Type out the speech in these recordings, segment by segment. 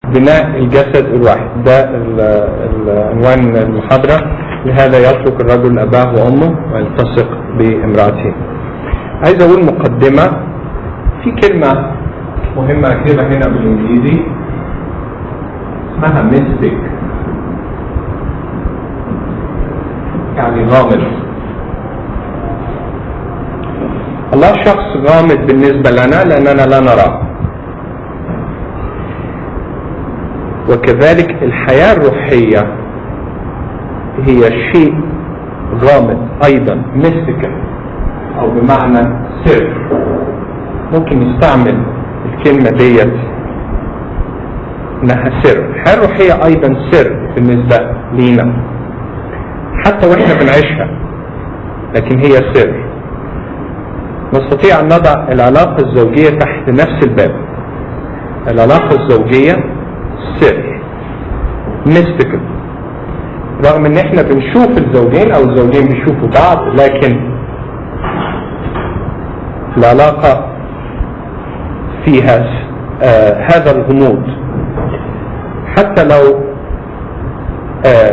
بناء الجسد الواحد ده ال- ال- عنوان المحاضرة لهذا يترك الرجل أباه وأمه ويلتصق بامرأته عايز أقول مقدمة في كلمة مهمة أكتبها هنا بالإنجليزي اسمها ميستيك يعني غامض الله شخص غامض بالنسبة لنا لأننا لا نراه وكذلك الحياة الروحية هي شيء غامض أيضا ميستيكال أو بمعنى سر ممكن نستعمل الكلمة ديت إنها سر الحياة الروحية أيضا سر بالنسبة لينا حتى وإحنا بنعيشها لكن هي سر نستطيع أن نضع العلاقة الزوجية تحت نفس الباب العلاقة الزوجية سر ميستيكال رغم ان احنا بنشوف الزوجين او الزوجين بيشوفوا بعض لكن العلاقة فيها آه هذا الغموض حتى لو آه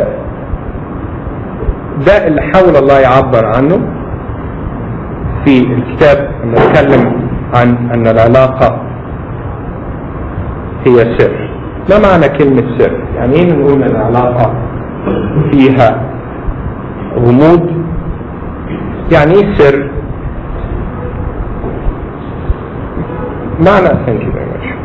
ده اللي حاول الله يعبر عنه في الكتاب لما اتكلم عن ان العلاقة هي سر ما معنى كلمة سر يعني ايه نقول ان العلاقة فيها غموض يعني ايه سر معنى thank you very much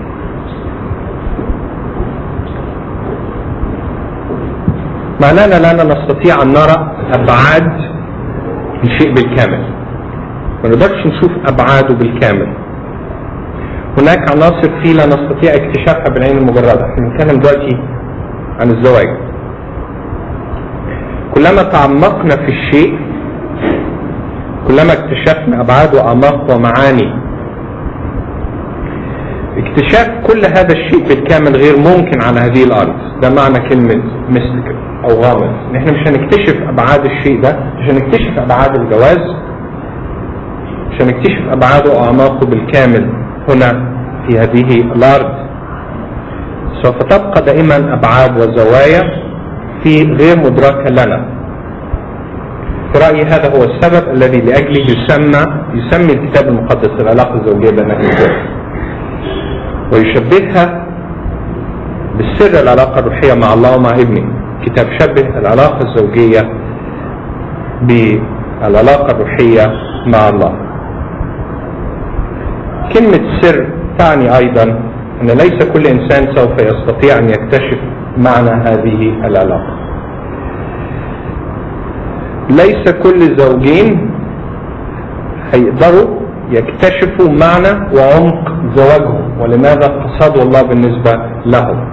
معنانا لا نستطيع ان نرى ابعاد الشيء بالكامل ما نقدرش نشوف ابعاده بالكامل هناك عناصر فيه لا نستطيع اكتشافها بالعين المجردة احنا بنتكلم دلوقتي عن الزواج كلما تعمقنا في الشيء كلما اكتشفنا ابعاد واعماق ومعاني اكتشاف كل هذا الشيء بالكامل غير ممكن على هذه الارض ده معنى كلمة ميستيكال او غامض ان احنا مش هنكتشف ابعاد الشيء ده مش هنكتشف ابعاد الجواز مش هنكتشف ابعاده واعماقه بالكامل هنا في هذه الارض سوف تبقى دائما ابعاد وزوايا في غير مدركة لنا في رأيي هذا هو السبب الذي لأجله يسمى يسمي الكتاب المقدس العلاقة الزوجية بين الزوج ويشبهها بالسر العلاقة الروحية مع الله ومع ابنه كتاب شبه العلاقة الزوجية بالعلاقة الروحية مع الله كلمة سر تعني أيضا أن ليس كل إنسان سوف يستطيع أن يكتشف معنى هذه العلاقة ليس كل زوجين هيقدروا يكتشفوا معنى وعمق زواجهم ولماذا قصده الله بالنسبة لهم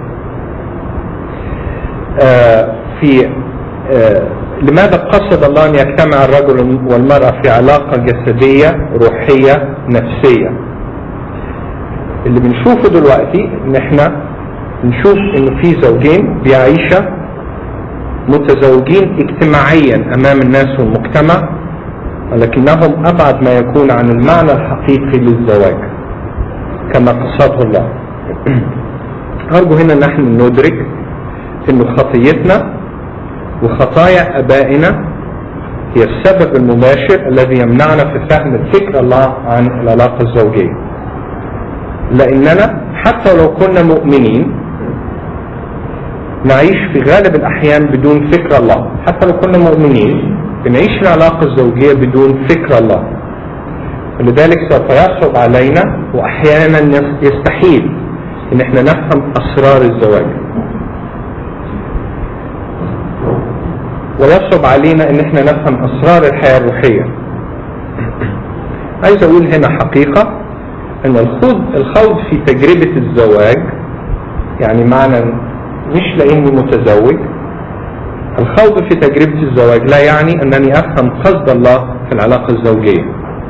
آه في آه لماذا قصد الله أن يجتمع الرجل والمرأة في علاقة جسدية روحية نفسية اللي بنشوفه دلوقتي ان احنا نشوف ان في زوجين بيعيشا متزوجين اجتماعيا امام الناس والمجتمع ولكنهم ابعد ما يكون عن المعنى الحقيقي للزواج كما قصده الله ارجو هنا نحن ندرك ان خطيتنا وخطايا ابائنا هي السبب المباشر الذي يمنعنا في فهم فكر الله عن العلاقة الزوجية لاننا حتى لو كنا مؤمنين نعيش في غالب الأحيان بدون فكر الله حتى لو كنا مؤمنين بنعيش العلاقة الزوجية بدون فكر الله ولذلك سوف يصعب علينا وأحيانا يستحيل إن احنا نفهم أسرار الزواج ويصعب علينا إن احنا نفهم أسرار الحياة الروحية عايز أقول هنا حقيقة إن الخوض الخوض في تجربة الزواج يعني معنى مش لاني متزوج الخوض في تجربة الزواج لا يعني انني افهم قصد الله في العلاقة الزوجية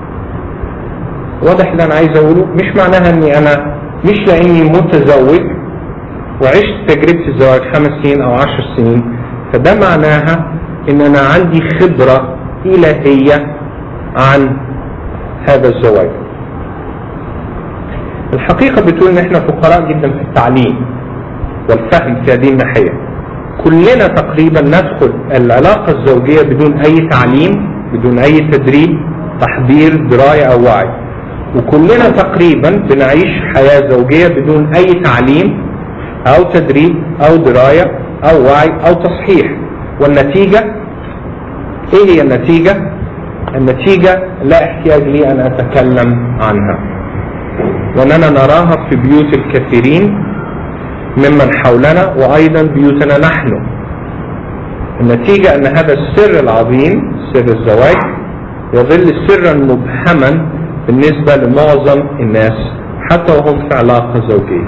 واضح اللي انا عايز اقوله مش معناها اني انا مش لاني متزوج وعشت تجربة الزواج خمس سنين او عشر سنين فده معناها ان انا عندي خبرة الهية عن هذا الزواج الحقيقة بتقول ان احنا فقراء جدا في التعليم والفهم في هذه الناحية كلنا تقريبا ندخل العلاقة الزوجية بدون أي تعليم بدون أي تدريب تحضير دراية أو وعي وكلنا تقريبا بنعيش حياة زوجية بدون أي تعليم أو تدريب أو دراية أو وعي أو تصحيح والنتيجة إيه هي النتيجة؟ النتيجة لا احتياج لي أن أتكلم عنها وأننا نراها في بيوت الكثيرين ممن حولنا وأيضا بيوتنا نحن النتيجة أن هذا السر العظيم سر الزواج يظل سرا مبهما بالنسبة لمعظم الناس حتى وهم في علاقة زوجية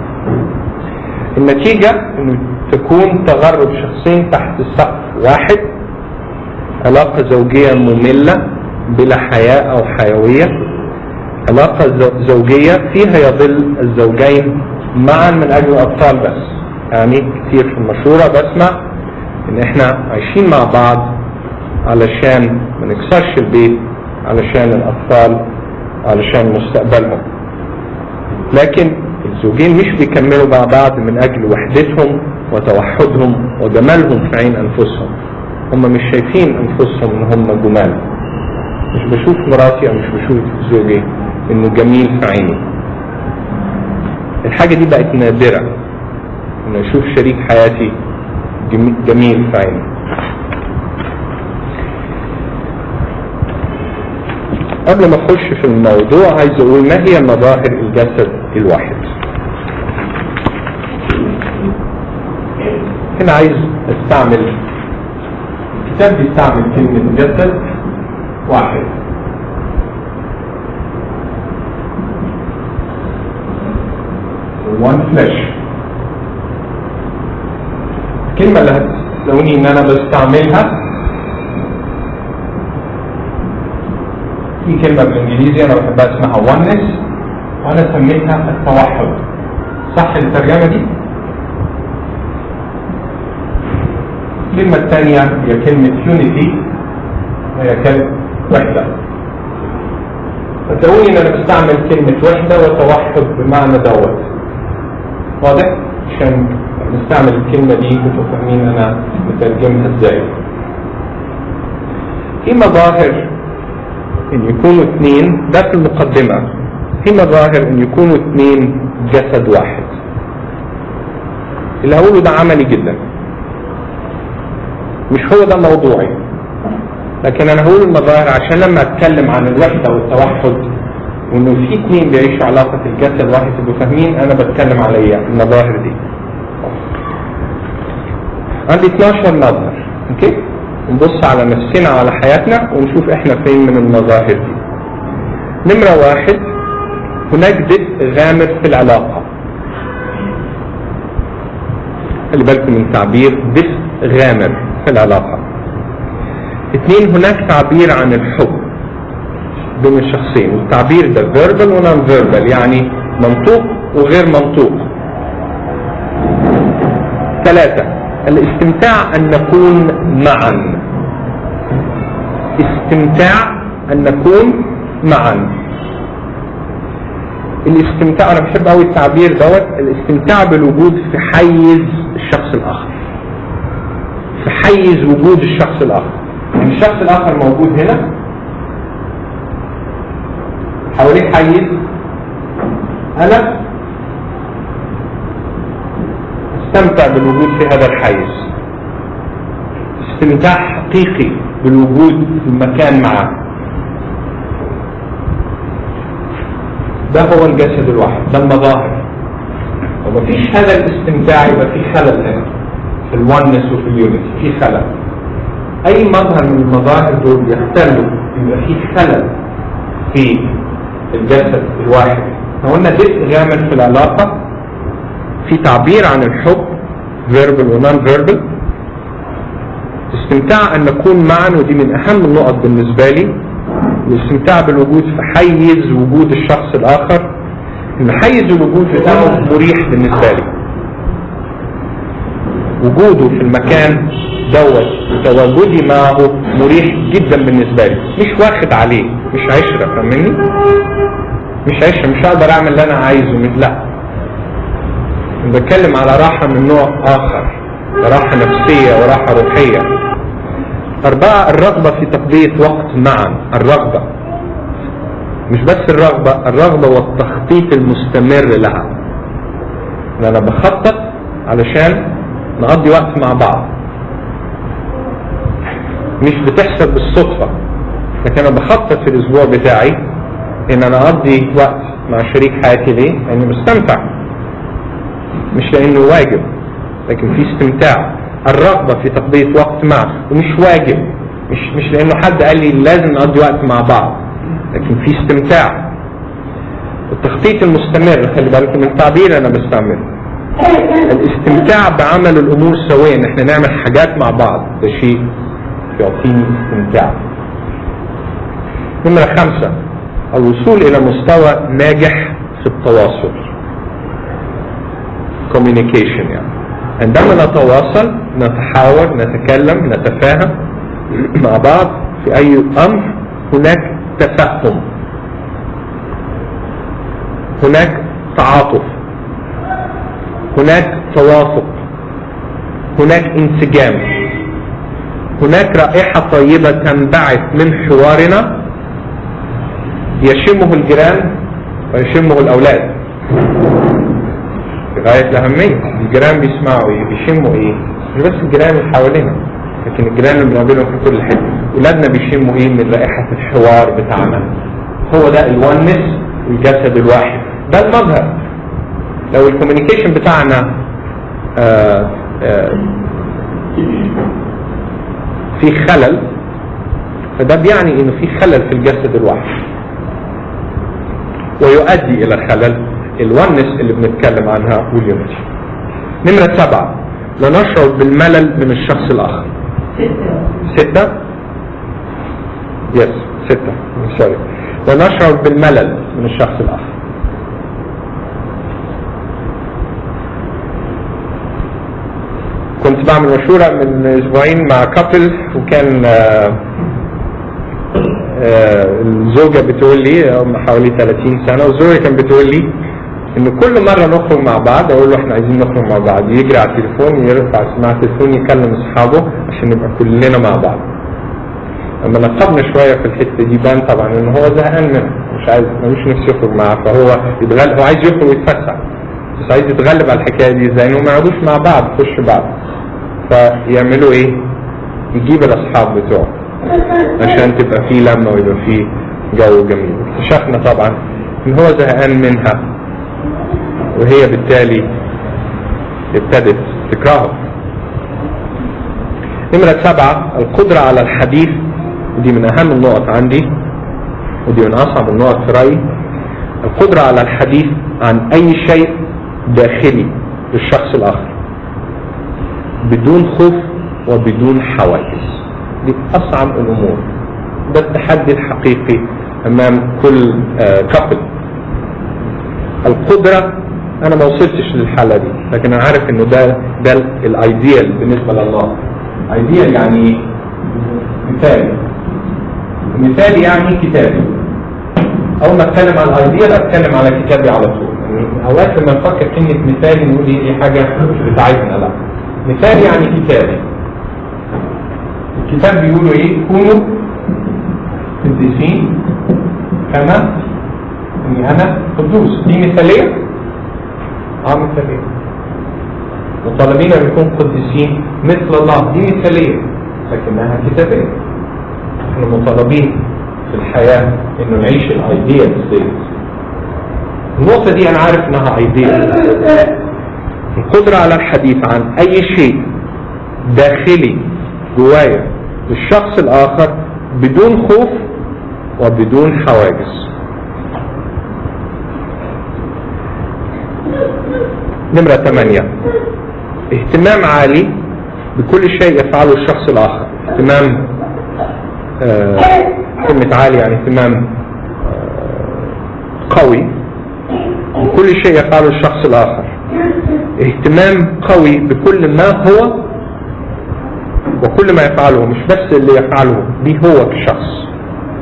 النتيجة أن تكون تغرب شخصين تحت سقف واحد علاقة زوجية مملة بلا حياة أو حيوية علاقة زوجية فيها يظل الزوجين معا من أجل الأطفال بس يعني كتير في المشورة بسمع إن إحنا عايشين مع بعض علشان ما نكسرش البيت علشان الأطفال علشان مستقبلهم لكن الزوجين مش بيكملوا مع بعض من أجل وحدتهم وتوحدهم وجمالهم في عين أنفسهم هم مش شايفين أنفسهم إن هم جمال مش بشوف مراتي أو مش بشوف زوجي إنه جميل في عيني الحاجة دي بقت نادرة إن أشوف شريك حياتي جميل في عيني قبل ما اخش في الموضوع عايز اقول ما هي مظاهر الجسد الواحد هنا عايز استعمل الكتاب بيستعمل كلمة جسد واحد one flesh الكلمة اللي هتلاقوني ان انا بستعملها في كلمة بالانجليزي انا بحبها اسمها oneness وانا سميتها التوحد صح الترجمة دي؟ الكلمة الثانية هي كلمة unity وهي كلمة وحدة فتقولي ان انا بستعمل كلمة وحدة وتوحد بمعنى دوت واضح؟ عشان نستعمل الكلمة دي كنتوا فاهمين انا بترجمها ازاي في مظاهر ان يكونوا اثنين ده في المقدمة في مظاهر ان يكونوا اثنين جسد واحد اللي هقوله ده عملي جدا مش هو ده موضوعي لكن انا هقول المظاهر عشان لما اتكلم عن الوحدة والتوحد وانه في اثنين بيعيشوا علاقة الجسد واحد تبقوا فاهمين انا بتكلم على ايه المظاهر دي عندي 12 مظهر اوكي نبص على نفسنا على حياتنا ونشوف احنا فين من المظاهر دي نمرة واحد هناك دفء غامر في العلاقة خلي بالكم من تعبير دفء غامر في العلاقة اثنين هناك تعبير عن الحب بين الشخصين التعبير ده verbal و non verbal يعني منطوق وغير منطوق ثلاثة الاستمتاع أن نكون معا استمتاع أن نكون معا الاستمتاع أنا بحب أوي التعبير دوت الاستمتاع بالوجود في حيز الشخص الآخر في حيز وجود الشخص الآخر يعني الشخص الآخر موجود هنا حواليه حيز أنا استمتع بالوجود في هذا الحيز استمتاع حقيقي بالوجود في المكان معه ده هو الجسد الواحد ده المظاهر ومفيش هذا الاستمتاع يبقى في خلل هنا في الونس وفي اليونت في خلل اي مظهر من المظاهر دول يختلوا يبقى في خلل في الجسد الواحد احنا قلنا دفء غامر في العلاقه في تعبير عن الحب فيربال ونون فيربال استمتاع ان نكون معا ودي من اهم النقط بالنسبه لي الاستمتاع بالوجود في حيز وجود الشخص الاخر ان حيز الوجود بتاعه مريح بالنسبه لي وجوده في المكان دوت وتواجدي معه مريح جدا بالنسبه لي مش واخد عليه مش عشره فاهمني مش عشره مش هقدر اعمل اللي انا عايزه لا بتكلم على راحة من نوع آخر راحة نفسية وراحة روحية أربعة الرغبة في تقضية وقت معا الرغبة مش بس الرغبة الرغبة والتخطيط المستمر لها إن أنا بخطط علشان نقضي وقت مع بعض مش بتحصل بالصدفة لكن أنا بخطط في الأسبوع بتاعي إن أنا أقضي وقت مع شريك حياتي ليه؟ لأني مستمتع مش لأنه واجب لكن في استمتاع الرغبة في تقضية وقت معه ومش واجب مش مش لأنه حد قال لي لازم نقضي وقت مع بعض لكن في استمتاع التخطيط المستمر خلي بالكم من تعبير أنا بستعمله الاستمتاع بعمل الأمور سويا إن احنا نعمل حاجات مع بعض ده شيء يعطيني استمتاع نمرة خمسة الوصول إلى مستوى ناجح في التواصل communication يعني عندما نتواصل نتحاور نتكلم نتفاهم مع بعض في أي أمر هناك تفهم هناك تعاطف هناك توافق هناك انسجام هناك رائحة طيبة تنبعث من حوارنا يشمه الجيران ويشمه الأولاد غاية الأهمية الجيران بيسمعوا إيه بيشموا إيه مش بس الجيران اللي حوالينا لكن الجيران اللي بنقابلهم في كل حتة ولادنا بيشموا إيه من رائحة الحوار بتاعنا هو ده الونس والجسد الواحد ده المظهر لو الكوميونيكيشن بتاعنا آآ آآ في خلل فده بيعني انه في خلل في الجسد الواحد ويؤدي الى خلل الونس اللي بنتكلم عنها واليونتي نمرة سبعة لا نشعر بالملل من الشخص الآخر ستة يس ستة سوري لا نشعر بالملل من الشخص الآخر كنت بعمل مشورة من أسبوعين مع كابل وكان آه آه الزوجة بتقول لي هم حوالي 30 سنة والزوجة كانت بتقول لي ان كل مرة نخرج مع بعض اقول له احنا عايزين نخرج مع بعض يجري على التليفون يرفع سماعة التليفون يكلم اصحابه عشان نبقى كلنا مع بعض لما نقبنا شوية في الحتة دي بان طبعا ان هو زهقان منه مش عايز ملوش نفسه يخرج معاه فهو يتغلب هو عايز يخرج ويتفسح بس عايز يتغلب على الحكاية دي ازاي انهم ما يقعدوش مع بعض يخشوا بعض فيعملوا ايه يجيب الاصحاب بتوعه عشان تبقى فيه لمة ويبقى فيه جو جميل اكتشفنا طبعا ان هو زهقان منها وهي بالتالي ابتدت تكرهه نمرة سبعة القدرة على الحديث ودي من أهم النقط عندي ودي من أصعب النقط في رأيي القدرة على الحديث عن أي شيء داخلي للشخص الآخر بدون خوف وبدون حواجز دي أصعب الأمور ده التحدي الحقيقي أمام كل كابل القدرة أنا ما وصلتش للحالة دي لكن أنا عارف إنه ده ده الأيديال بالنسبة لله ايديال يعني ايه؟ مثالي مثالي يعني كتابي اول ما اتكلم عن الايديال اتكلم على كتابي على طول يعني اوقات لما نفكر كلمه مثالي نقول ايه دي حاجه بتاعتنا لا مثالي يعني كتابي الكتاب بيقولوا ايه كونوا قديسين كما اني انا قدوس دي مثاليه اه مثاليه مطالبين ان نكون قديسين مثل الله دي مثاليه لكنها كتابيه احنا مطالبين في الحياه انه نعيش الايديال ستيت النقطه دي انا عارف انها ايديال القدره على الحديث عن اي شيء داخلي جوايا للشخص الاخر بدون خوف وبدون حواجز نمرة ثمانية اهتمام عالي بكل شيء يفعله الشخص الآخر اهتمام آه كلمة عالي يعني اهتمام آه قوي بكل شيء يفعله الشخص الآخر اهتمام قوي بكل ما هو وكل ما يفعله مش بس اللي يفعله به هو كشخص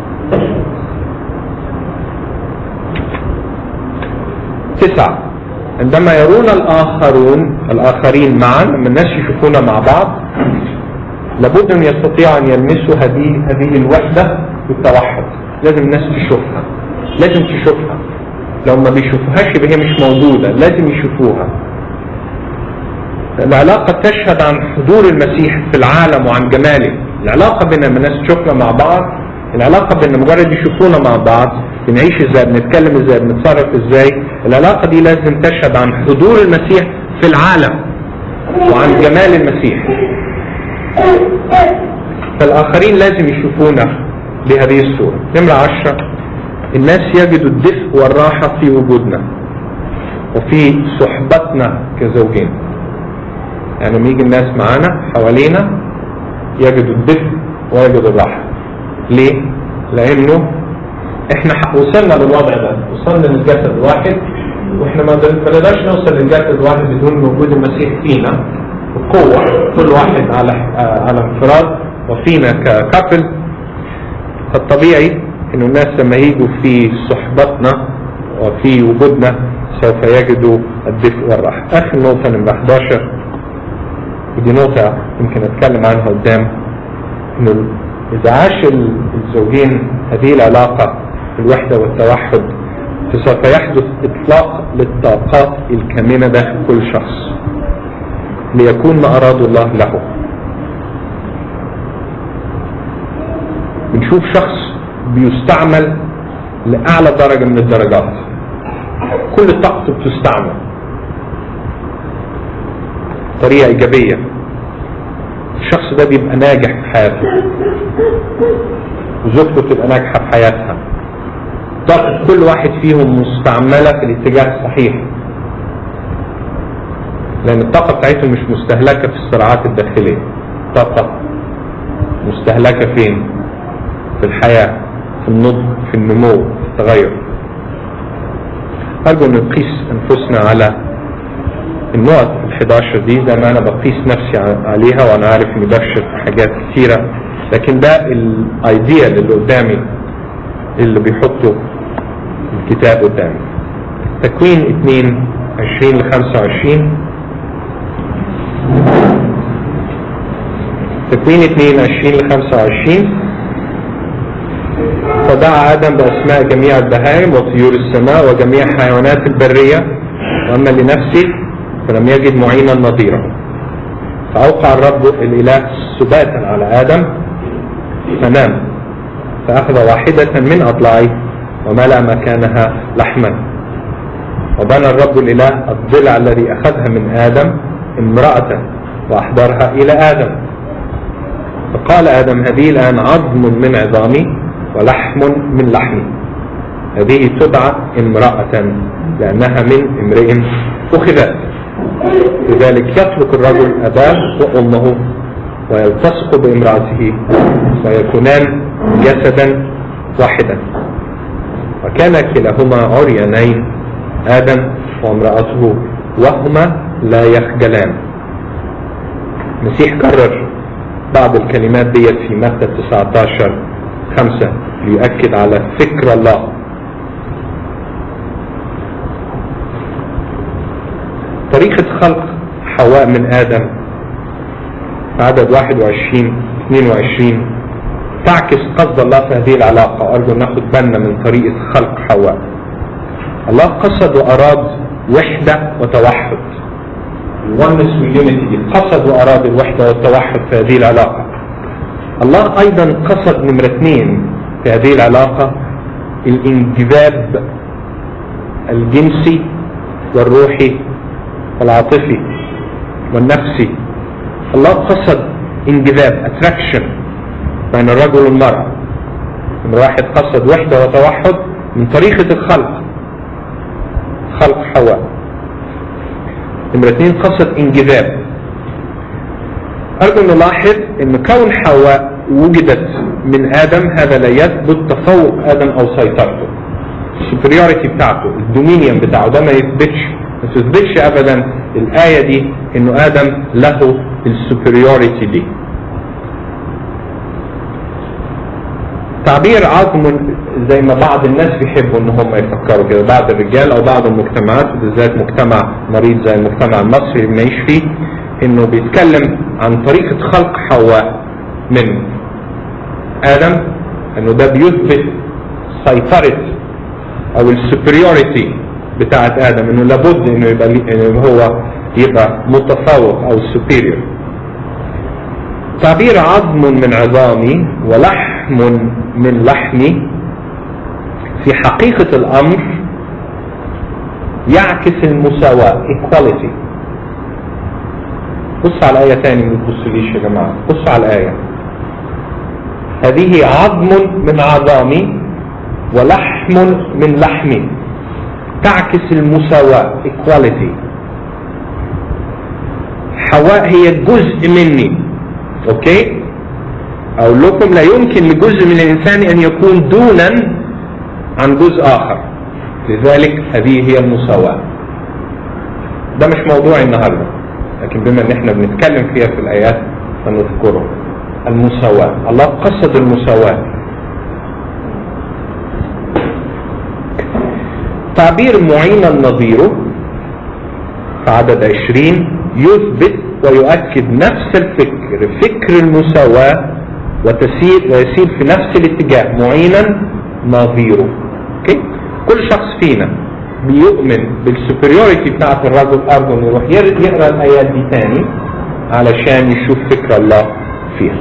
تسعة عندما يرون الآخرون الآخرين معا لما الناس يشوفونا مع بعض لابد أن يستطيعوا أن يلمسوا هذه هذه الوحدة والتوحد لازم الناس تشوفها لازم تشوفها لو ما بيشوفوهاش يبقى هي مش موجودة لازم يشوفوها العلاقة تشهد عن حضور المسيح في العالم وعن جماله العلاقة بين لما الناس تشوفنا مع بعض العلاقة بين مجرد يشوفونا مع بعض بنعيش ازاي بنتكلم ازاي بنتصرف ازاي العلاقة دي لازم تشهد عن حضور المسيح في العالم وعن جمال المسيح فالآخرين لازم يشوفونا بهذه الصورة نمرة عشرة الناس يجدوا الدفء والراحة في وجودنا وفي صحبتنا كزوجين يعني لما يجي الناس معانا حوالينا يجدوا الدفء ويجدوا الراحة ليه؟ لأنه احنا وصلنا للوضع ده وصلنا للجسد الواحد واحنا ما نقدرش نوصل للجسد الواحد بدون وجود المسيح فينا بقوة كل واحد على على انفراد وفينا ككابل فالطبيعي انه الناس لما يجوا في صحبتنا وفي وجودنا سوف يجدوا الدفء والراحة اخر نقطة نمرة 11 ودي نقطة يمكن اتكلم عنها قدام انه اذا عاش الزوجين هذه العلاقة الوحدة والتوحد فسوف يحدث اطلاق للطاقات الكامنة داخل كل شخص ليكون ما اراد الله له بنشوف شخص بيستعمل لأعلى درجة من الدرجات كل طاقته بتستعمل طريقة إيجابية الشخص ده بيبقى ناجح في حياته وزوجته بتبقى ناجحة في حياتها طاقة كل واحد فيهم مستعملة في الاتجاه الصحيح لأن الطاقة بتاعتهم مش مستهلكة في الصراعات الداخلية طاقة مستهلكة فين؟ في الحياة في النضج في النمو في التغير أرجو أن نقيس أنفسنا على النقط ال 11 دي زي ما أنا بقيس نفسي عليها وأنا عارف إني بفشل في حاجات كثيرة لكن ده الايديال اللي قدامي اللي بيحطه الكتاب قدامي تكوين 2 20 ل 25 تكوين 2 20 ل 25 فدعا آدم بأسماء جميع البهائم وطيور السماء وجميع حيوانات البرية وأما لنفسه فلم يجد معينا نظيرا فأوقع الرب الإله سباتا على آدم فنام فأخذ واحدة من أضلاعه وملأ مكانها لحما وبنى الرب الإله الضلع الذي أخذها من آدم امرأة وأحضرها إلى آدم فقال آدم هذه الآن عظم من عظامي ولحم من لحمي هذه تدعى امرأة لأنها من امرئ أخذت لذلك يترك الرجل أباه وأمه ويلتصق بامرأته ويكونان جسدا واحدا وكان كلاهما عريانين آدم وامرأته وهما لا يخجلان المسيح كرر بعض الكلمات ديت في متى 19 خمسة ليؤكد على فكر الله طريقة خلق حواء من آدم في عدد 21 22 تعكس قصد الله في هذه العلاقة وأرجو أن ناخد بالنا من طريقة خلق حواء الله قصد وأراد وحدة وتوحد oneness unity قصد وأراد الوحدة والتوحد في هذه العلاقة الله ايضا قصد نمرة اثنين في هذه العلاقة الانجذاب الجنسي والروحي والعاطفي والنفسي الله قصد انجذاب اتراكشن بين الرجل والمرأة نمرة واحد قصد وحدة وتوحد من طريقة الخلق خلق حواء نمرة اثنين قصد انجذاب أرجو أن نلاحظ أن كون حواء وجدت من آدم هذا لا يثبت تفوق آدم أو سيطرته السوبريوريتي بتاعته الدومينيوم بتاعه ده ما يثبتش ما تثبتش أبدا الآية دي أنه آدم له السوبريوريتي دي تعبير عظم زي ما بعض الناس بيحبوا ان هم يفكروا كده بعض الرجال او بعض المجتمعات وبالذات مجتمع مريض زي المجتمع المصري اللي بنعيش فيه انه بيتكلم عن طريقة خلق حواء من ادم انه ده بيثبت سيطرة او السوبريوريتي بتاعت ادم انه لابد انه يبقى إنه هو يبقى متفوق او superior تعبير عظم من عظامي ولحم من لحمي في حقيقة الامر يعكس المساواة equality بص على الآية تاني ما تبصليش يا جماعة بص على الآية هذه عظم من عظامي ولحم من لحمي تعكس المساواة equality حواء هي جزء مني اوكي اقول لكم لا يمكن لجزء من الانسان ان يكون دونا عن جزء اخر لذلك هذه هي المساواة ده مش موضوعي النهاردة لكن بما ان احنا بنتكلم فيها في الايات فنذكره المساواة الله قصد المساواة تعبير معينا نظيره في عدد عشرين يثبت ويؤكد نفس الفكر فكر المساواة وتسير ويسير في نفس الاتجاه معينا نظيره اوكي كل شخص فينا بيؤمن بالسوبريوريتي بتاعت الرجل ارجو انه يروح يقرا الايات دي تاني علشان يشوف فكر الله فيها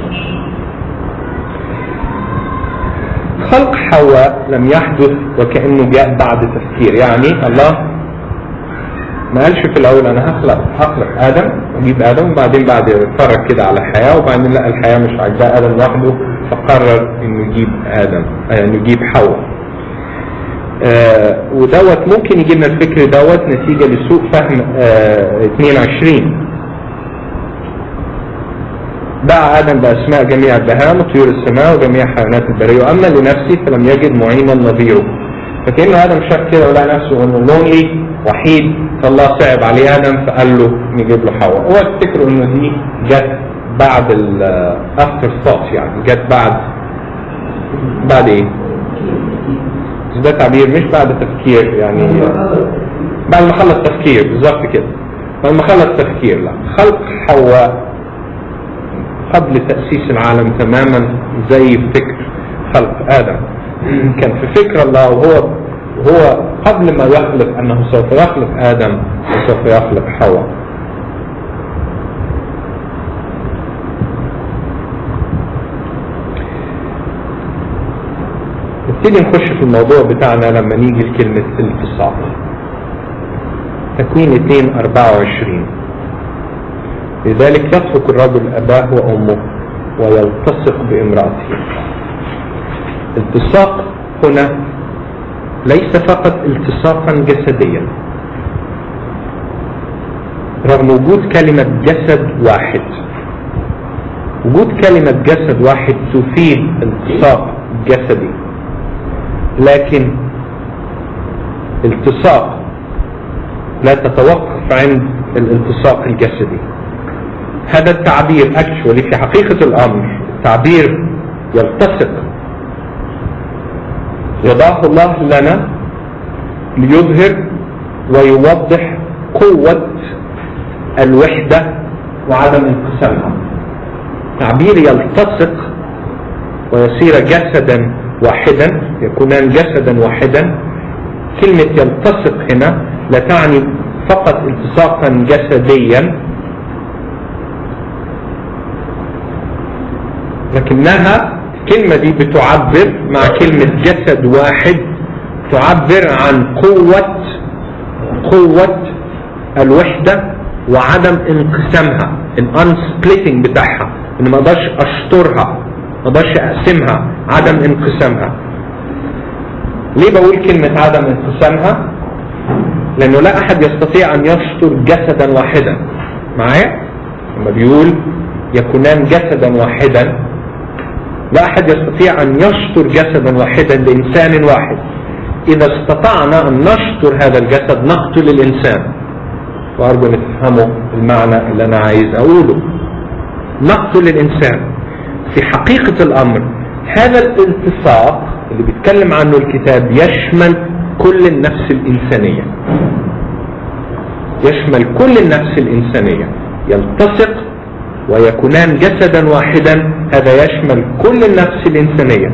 خلق حواء لم يحدث وكأنه جاء بعد تفكير يعني الله ما قالش في الاول انا هخلق هخلق ادم واجيب ادم وبعدين بعد اتفرج كده على الحياه وبعدين لقى الحياه مش عاجباه ادم لوحده فقرر انه يجيب ادم آه، انه يجيب حواء آه ودوت ممكن يجي لنا الفكر دوت نتيجه لسوء فهم آه 22 دعا آدم بأسماء جميع البهائم وطيور السماء وجميع حيوانات البرية وأما لنفسه فلم يجد معينا نظيره فكأنه آدم شاف كده ولقى نفسه انه لونلي وحيد فالله صعب عليه آدم فقال له نجيب له حواء هو تفتكروا انه دي جت بعد الافتر ثوت يعني جت بعد بعد ايه؟ ده تعبير مش بعد تفكير يعني بعد ما خلص تفكير بالظبط كده بعد ما خلص تفكير لا خلق حواء قبل تأسيس العالم تماما زي فكر خلق آدم كان في فكر الله وهو هو قبل ما يخلق أنه سوف يخلق آدم وسوف يخلق حواء نبتدي نخش في الموضوع بتاعنا لما نيجي لكلمة التصاق تكوين 2 24 لذلك يترك الرجل أباه وأمه ويلتصق بامرأته التصاق هنا ليس فقط التصاقا جسديا رغم وجود كلمة جسد واحد وجود كلمة جسد واحد تفيد التصاق جسدي لكن التصاق لا تتوقف عند الالتصاق الجسدي هذا التعبير اكشولي في حقيقة الامر تعبير يلتصق يضعه الله لنا ليظهر ويوضح قوة الوحدة وعدم انقسامها تعبير يلتصق ويصير جسدا واحدا يكونان جسدا واحدا كلمة يلتصق هنا لا تعني فقط التصاقا جسديا لكنها الكلمة دي بتعبر مع كلمة جسد واحد تعبر عن قوة قوة الوحدة وعدم انقسامها الانسبليتنج بتاعها ان ما اقدرش اشطرها ما اقدرش اقسمها عدم انقسامها ليه بقول كلمة عدم انقسامها لانه لا احد يستطيع ان يشطر جسدا واحدا معايا لما بيقول يكونان جسدا واحدا لا أحد يستطيع أن يشطر جسدا واحدا لإنسان واحد إذا استطعنا أن نشطر هذا الجسد نقتل الإنسان وأرجو أن تفهموا المعنى اللي أنا عايز أقوله نقتل الإنسان في حقيقة الأمر هذا الالتصاق اللي بيتكلم عنه الكتاب يشمل كل النفس الإنسانية يشمل كل النفس الإنسانية يلتصق ويكونان جسدا واحدا هذا يشمل كل النفس الإنسانية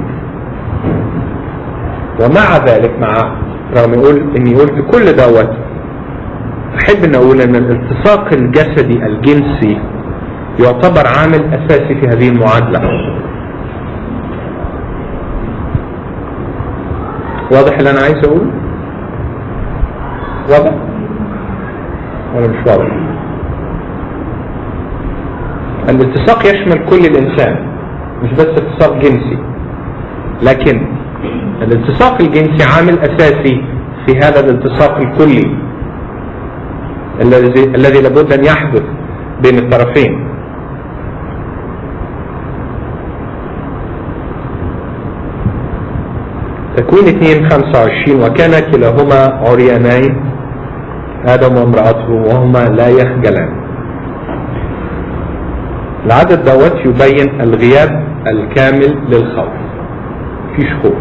ومع ذلك مع رغم يقول اني قلت كل دوت احب ان اقول ان الالتصاق الجسدي الجنسي يعتبر عامل اساسي في هذه المعادلة واضح اللي انا عايز اقوله واضح ولا مش واضح الالتصاق يشمل كل الانسان مش بس التصاق جنسي لكن الالتصاق الجنسي عامل اساسي في هذا الالتصاق الكلي الذي الذي لابد ان يحدث بين الطرفين تكوين 2 25 وكان كلاهما عريانين آدم وامرأته وهما لا يخجلان العدد دوت يبين الغياب الكامل للخوف مفيش خوف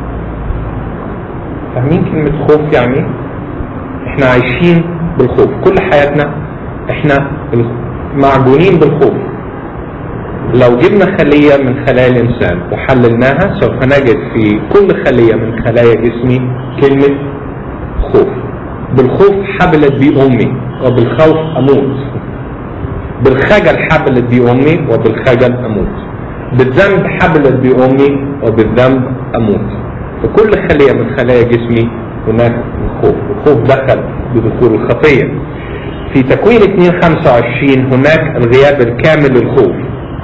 فاهمين كلمة خوف يعني احنا عايشين بالخوف كل حياتنا احنا معجونين بالخوف لو جبنا خلية من خلايا الإنسان وحللناها سوف نجد في كل خلية من خلايا جسمي كلمة خوف بالخوف حبلت بي أمي وبالخوف أموت بالخجل حبلت بي أمي وبالخجل أموت بالذنب حبلت بي أمي وبالذنب أموت في كل خلية من خلايا جسمي هناك الخوف الخوف دخل بدخول الخطية في تكوين 2 25 هناك الغياب الكامل للخوف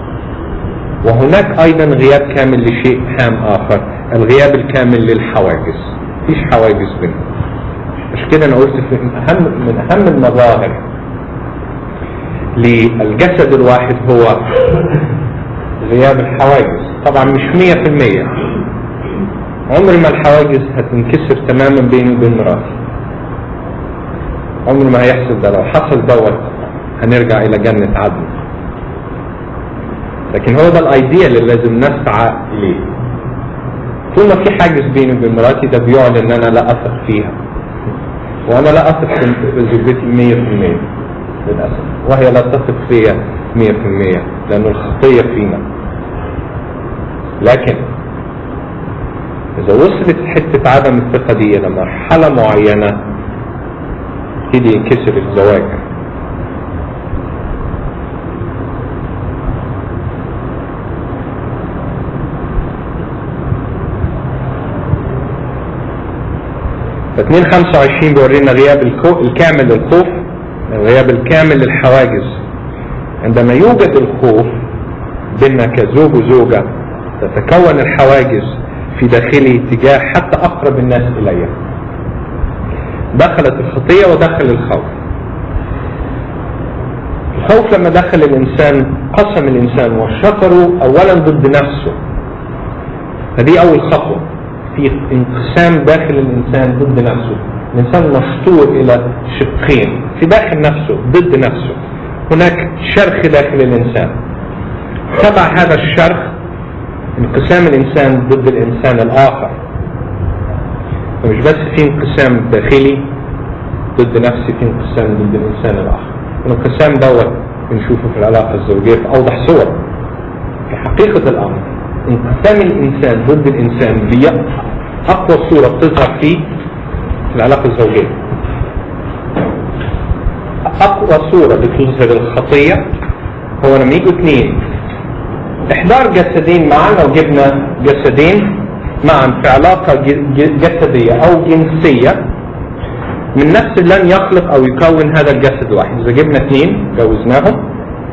وهناك ايضا غياب كامل لشيء هام اخر الغياب الكامل للحواجز مفيش حواجز بينهم مش كده انا قلت في اهم من اهم المظاهر للجسد الواحد هو غياب الحواجز طبعا مش مية في المية عمر ما الحواجز هتنكسر تماما بيني وبين مراتي عمر ما هيحصل ده لو حصل دوت هنرجع الى جنة عدن لكن هو ده الايديال اللي لازم نسعى اليه طول ما في حاجز بيني وبين مراتي ده بيعلن ان انا لا اثق فيها وانا لا اثق في زوجتي 100% للاسف وهي لا تثق فيا 100% لانه الخطيه فينا لكن اذا وصلت حته عدم الثقه دي الى مرحله معينه يبتدي ينكسر الزواج ف 225 بيورينا غياب الكامل للخوف الغياب الكامل للحواجز عندما يوجد الخوف بيننا كزوج وزوجة تتكون الحواجز في داخلي تجاه حتى أقرب الناس إلي دخلت الخطية ودخل الخوف الخوف لما دخل الإنسان قسم الإنسان وشطره أولا ضد نفسه فدي أول خطوة في انقسام داخل الإنسان ضد نفسه الإنسان مشطور إلى شقين في داخل نفسه ضد نفسه هناك شرخ داخل الإنسان تبع هذا الشرخ انقسام الإنسان ضد الإنسان الآخر فمش بس في انقسام داخلي ضد نفسي في انقسام ضد الإنسان الآخر الانقسام دوت بنشوفه في العلاقة الزوجية في أوضح صور في حقيقة الأمر انقسام الإنسان ضد الإنسان دي أقوى صورة بتظهر فيه في العلاقة الزوجية أقوى صورة بتظهر الخطية هو لما يجوا اثنين إحضار جسدين معا لو جبنا جسدين معا في علاقة جسدية أو جنسية من نفس لن يخلق أو يكون هذا الجسد الواحد إذا جبنا اثنين جوزناهم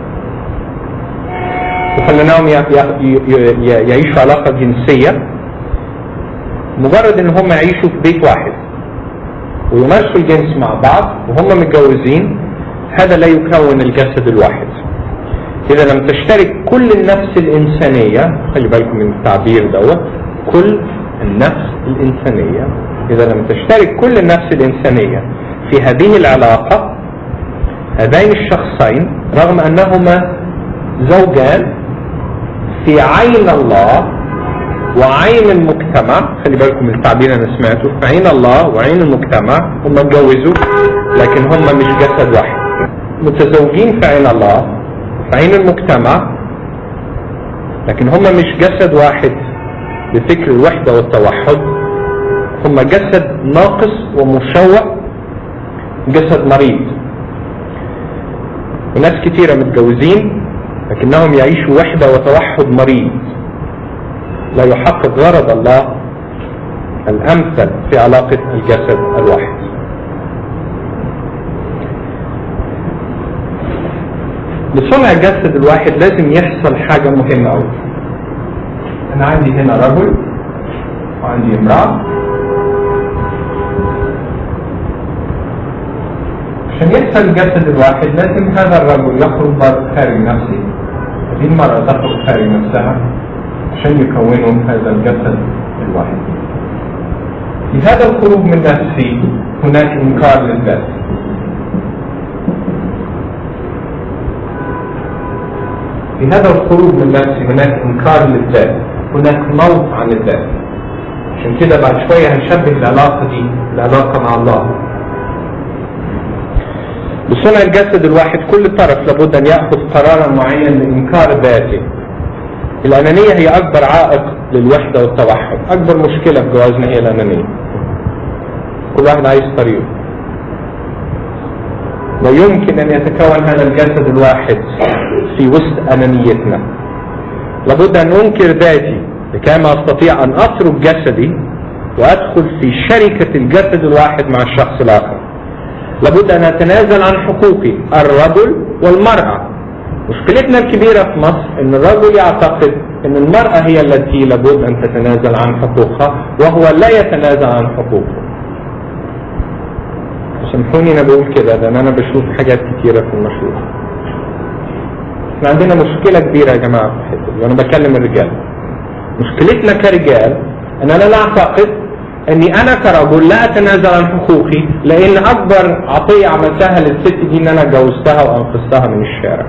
وخليناهم يعيشوا علاقة جنسية مجرد ان هم يعيشوا في بيت واحد ويمارسوا الجنس مع بعض وهم متجوزين هذا لا يكون الجسد الواحد اذا لم تشترك كل النفس الانسانية خلي بالكم من التعبير دوت كل النفس الانسانية اذا لم تشترك كل النفس الانسانية في هذه العلاقة هذين الشخصين رغم انهما زوجان في عين الله وعين المجتمع خلي بالكم من التعبير انا سمعته في عين الله وعين المجتمع هم اتجوزوا لكن هم مش جسد واحد متزوجين في عين الله في عين المجتمع لكن هم مش جسد واحد بفكر الوحدة والتوحد هم جسد ناقص ومشوه جسد مريض وناس كتيرة متجوزين لكنهم يعيشوا وحدة وتوحد مريض لا يحقق غرض الله الأمثل في علاقة الجسد الواحد لصنع الجسد الواحد لازم يحصل حاجة مهمة أوي أنا عندي هنا رجل وعندي امرأة عشان يحصل الجسد الواحد لازم هذا الرجل يخرج خارج نفسه هذه المرأة تخرج خارج نفسها عشان يكونوا هذا الجسد الواحد في هذا الخروج من نفسي هناك انكار للذات في هذا الخروج من نفسي هناك انكار للذات هناك موت عن الذات عشان كده بعد شوية هنشبه العلاقة دي العلاقة مع الله بصنع الجسد الواحد كل طرف لابد ان ياخذ قرارا معين لانكار ذاته الانانيه هي اكبر عائق للوحده والتوحد اكبر مشكله في جوازنا هي الانانيه كل واحد عايز طريقه ويمكن ان يتكون هذا الجسد الواحد في وسط انانيتنا لابد ان انكر ذاتي لكما استطيع ان اترك جسدي وادخل في شركه الجسد الواحد مع الشخص الاخر لابد ان اتنازل عن حقوقي الرجل والمرأة مشكلتنا الكبيرة في مصر ان الرجل يعتقد ان المرأة هي التي لابد ان تتنازل عن حقوقها وهو لا يتنازل عن حقوقه سامحوني انا بقول كده لان انا بشوف حاجات كتيرة في المشروع احنا عندنا مشكلة كبيرة يا جماعة في الحتة دي وانا بكلم الرجال مشكلتنا كرجال ان انا لا اعتقد اني انا كرجل لا اتنازل عن حقوقي لان اكبر عطية عملتها للست دي ان انا جوزتها وانقذتها من الشارع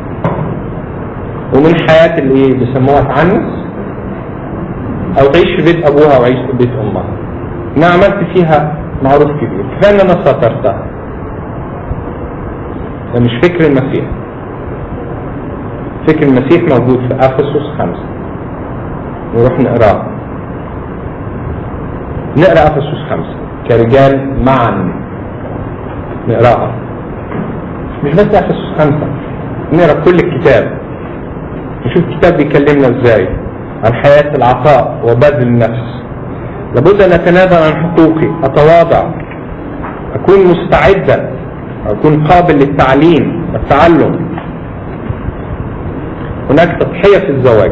ومن حياة اللي ايه بيسموها تعنس او تعيش في بيت ابوها وعيش في بيت امها انا عملت فيها معروف كبير كفايه ان انا سترتها ده مش فكر المسيح فكر المسيح موجود في افسس خمسة نروح نقراه نقرا افسس خمسة كرجال معا نقراها مش بس افسس خمسة نقرا كل الكتاب نشوف الكتاب بيكلمنا ازاي عن حياة العطاء وبذل النفس لابد ان اتنازل عن حقوقي اتواضع اكون مستعدا اكون قابل للتعليم والتعلم هناك تضحية في الزواج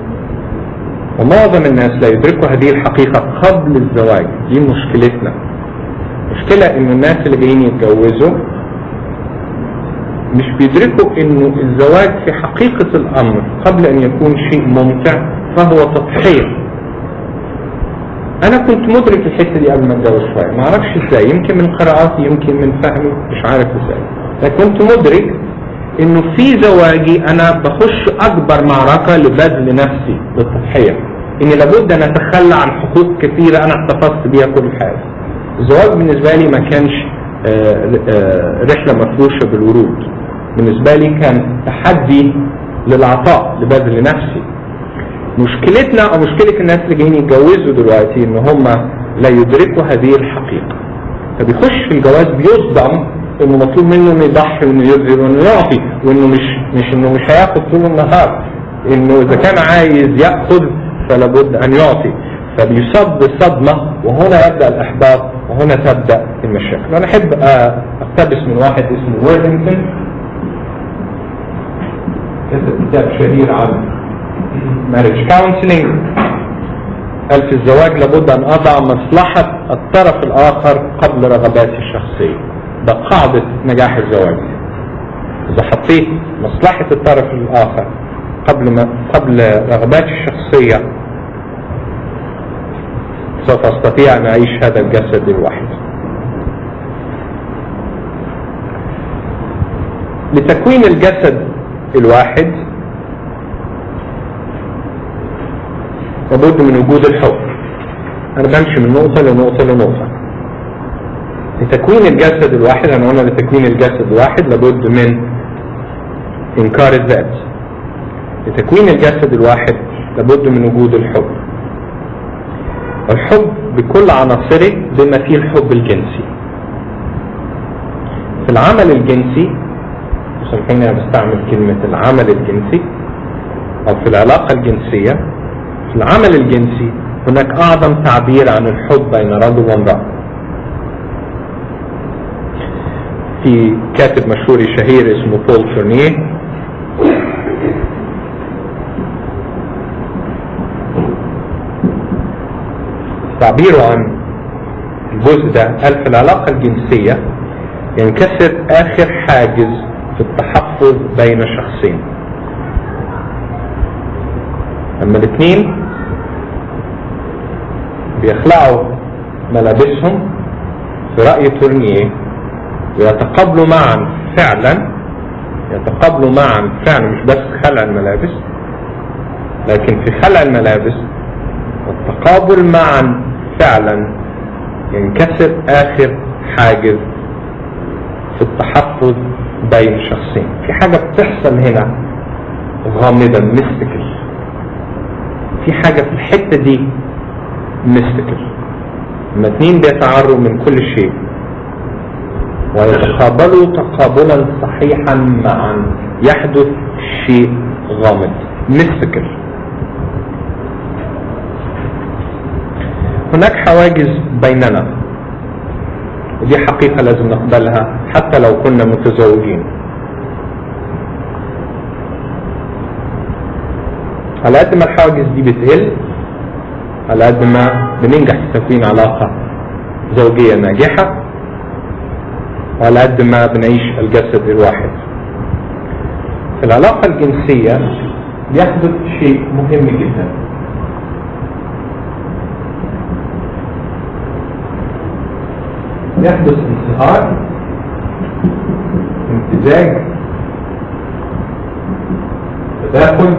ومعظم الناس لا يدركوا هذه الحقيقة قبل الزواج دي مشكلتنا مشكلة ان الناس اللي جايين يتجوزوا مش بيدركوا انه الزواج في حقيقة الامر قبل ان يكون شيء ممتع فهو تضحية انا كنت مدرك الحتة دي قبل ما اتجوز شوية ما اعرفش ازاي يمكن من قراءاتي يمكن من فهمي مش عارف ازاي لكن كنت مدرك انه في زواجي انا بخش اكبر معركة لبذل نفسي للتضحية اني لابد ان اتخلى عن حقوق كثيرة انا احتفظت بيها كل حياتي الزواج بالنسبة لي ما كانش آه، آه، رحلة مفروشة بالورود بالنسبة لي كان تحدي للعطاء لبذل نفسي مشكلتنا او مشكلة الناس اللي جايين يتجوزوا دلوقتي ان هم لا يدركوا هذه الحقيقة فبيخش في الجواز بيصدم انه مطلوب منه انه يضحي وانه يبذل وانه يعطي وانه مش مش انه مش هياخد طول النهار انه اذا كان عايز ياخذ فلابد ان يعطي فبيصاب بالصدمة وهنا يبدأ الإحباط وهنا تبدأ المشاكل أنا أحب آه، أقتبس من واحد اسمه ويرلينغتون كتب كتاب شهير عن marriage counseling قال في الزواج لابد أن أضع مصلحة الطرف الآخر قبل رغباتي الشخصية ده قاعدة نجاح الزواج إذا حطيت مصلحة الطرف الآخر قبل ما قبل رغباتي الشخصية سوف استطيع ان اعيش هذا الجسد الواحد لتكوين الجسد الواحد لابد من وجود الحب انا بمشي من نقطة لنقطة لنقطة لتكوين الجسد الواحد انا قلنا لتكوين الجسد الواحد لابد من انكار الذات لتكوين الجسد الواحد لابد من وجود الحب الحب بكل عناصره بما فيه الحب الجنسي في العمل الجنسي سامحيني انا بستعمل كلمة العمل الجنسي او في العلاقة الجنسية في العمل الجنسي هناك اعظم تعبير عن الحب بين رجل وامرأة في كاتب مشهور شهير اسمه بول فورنيه تعبيره عن الجزء ده قال في العلاقة الجنسية ينكسر آخر حاجز في التحفظ بين شخصين لما الاثنين بيخلعوا ملابسهم في رأي تورنيه ويتقابلوا معا فعلا يتقابلوا معا فعلا مش بس خلع الملابس لكن في خلع الملابس والتقابل معا فعلا ينكسر آخر حاجز في التحفظ بين شخصين في حاجة بتحصل هنا غامضة ميستيكال في حاجة في الحتة دي ميستيكال لما اتنين بيتعروا من كل شيء ويتقابلوا تقابلا صحيحا معا يحدث شيء غامض ميستيكال هناك حواجز بيننا ودي حقيقة لازم نقبلها حتى لو كنا متزوجين على قد ما الحواجز دي بتقل على قد ما بننجح في تكوين علاقة زوجية ناجحة وعلى قد ما بنعيش الجسد الواحد في العلاقة الجنسية بيحدث شيء مهم جدا يحدث انصهار امتزاج تداخل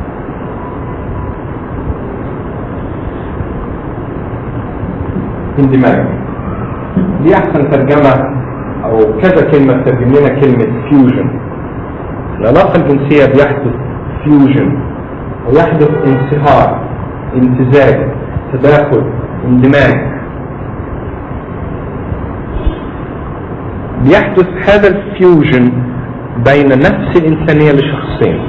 اندماج دي احسن ترجمة او كذا كلمة ترجم لنا كلمة فيوجن العلاقة الجنسية بيحدث فيوجن ويحدث انصهار امتزاج تداخل اندماج بيحدث هذا الفيوجن بين نفس الإنسانية لشخصين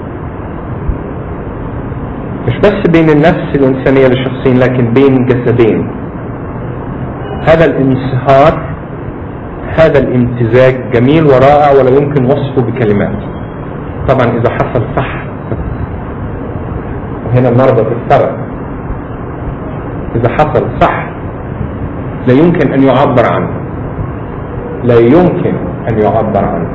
مش بس بين النفس الإنسانية لشخصين لكن بين جسدين هذا الانصهار هذا الامتزاج جميل ورائع ولا يمكن وصفه بكلمات طبعا إذا حصل صح وهنا مربط الفرق إذا حصل صح لا يمكن أن يعبر عنه لا يمكن أن يعبر عنه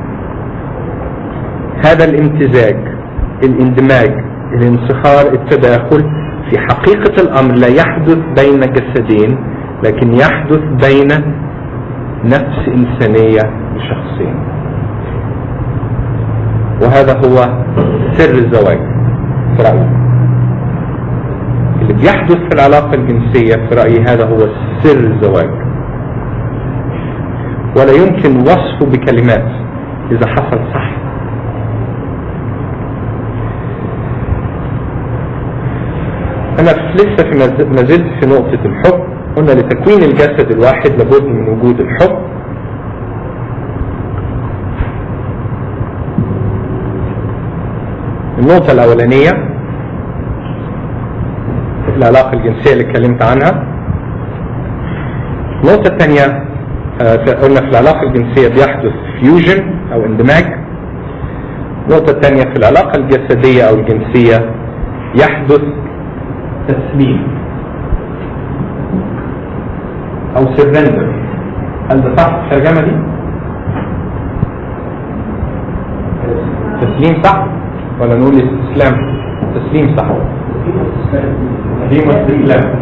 هذا الامتزاج الاندماج الانصهار التداخل في حقيقة الأمر لا يحدث بين جسدين لكن يحدث بين نفس إنسانية لشخصين وهذا هو سر الزواج في رأيي اللي بيحدث في العلاقة الجنسية في رأيي هذا هو سر الزواج ولا يمكن وصفه بكلمات إذا حصل صح أنا لسه في ما زلت في نقطة الحب قلنا لتكوين الجسد الواحد لابد من وجود الحب النقطة الأولانية العلاقة الجنسية اللي اتكلمت عنها النقطة الثانية قلنا في العلاقة الجنسية بيحدث فيوجن أو اندماج النقطة الثانية في العلاقة الجسدية أو الجنسية يحدث تسليم أو سرندر هل ده صح الترجمة دي؟ تسليم صح؟ ولا نقول استسلام؟ تسليم صح تسليم واستسلام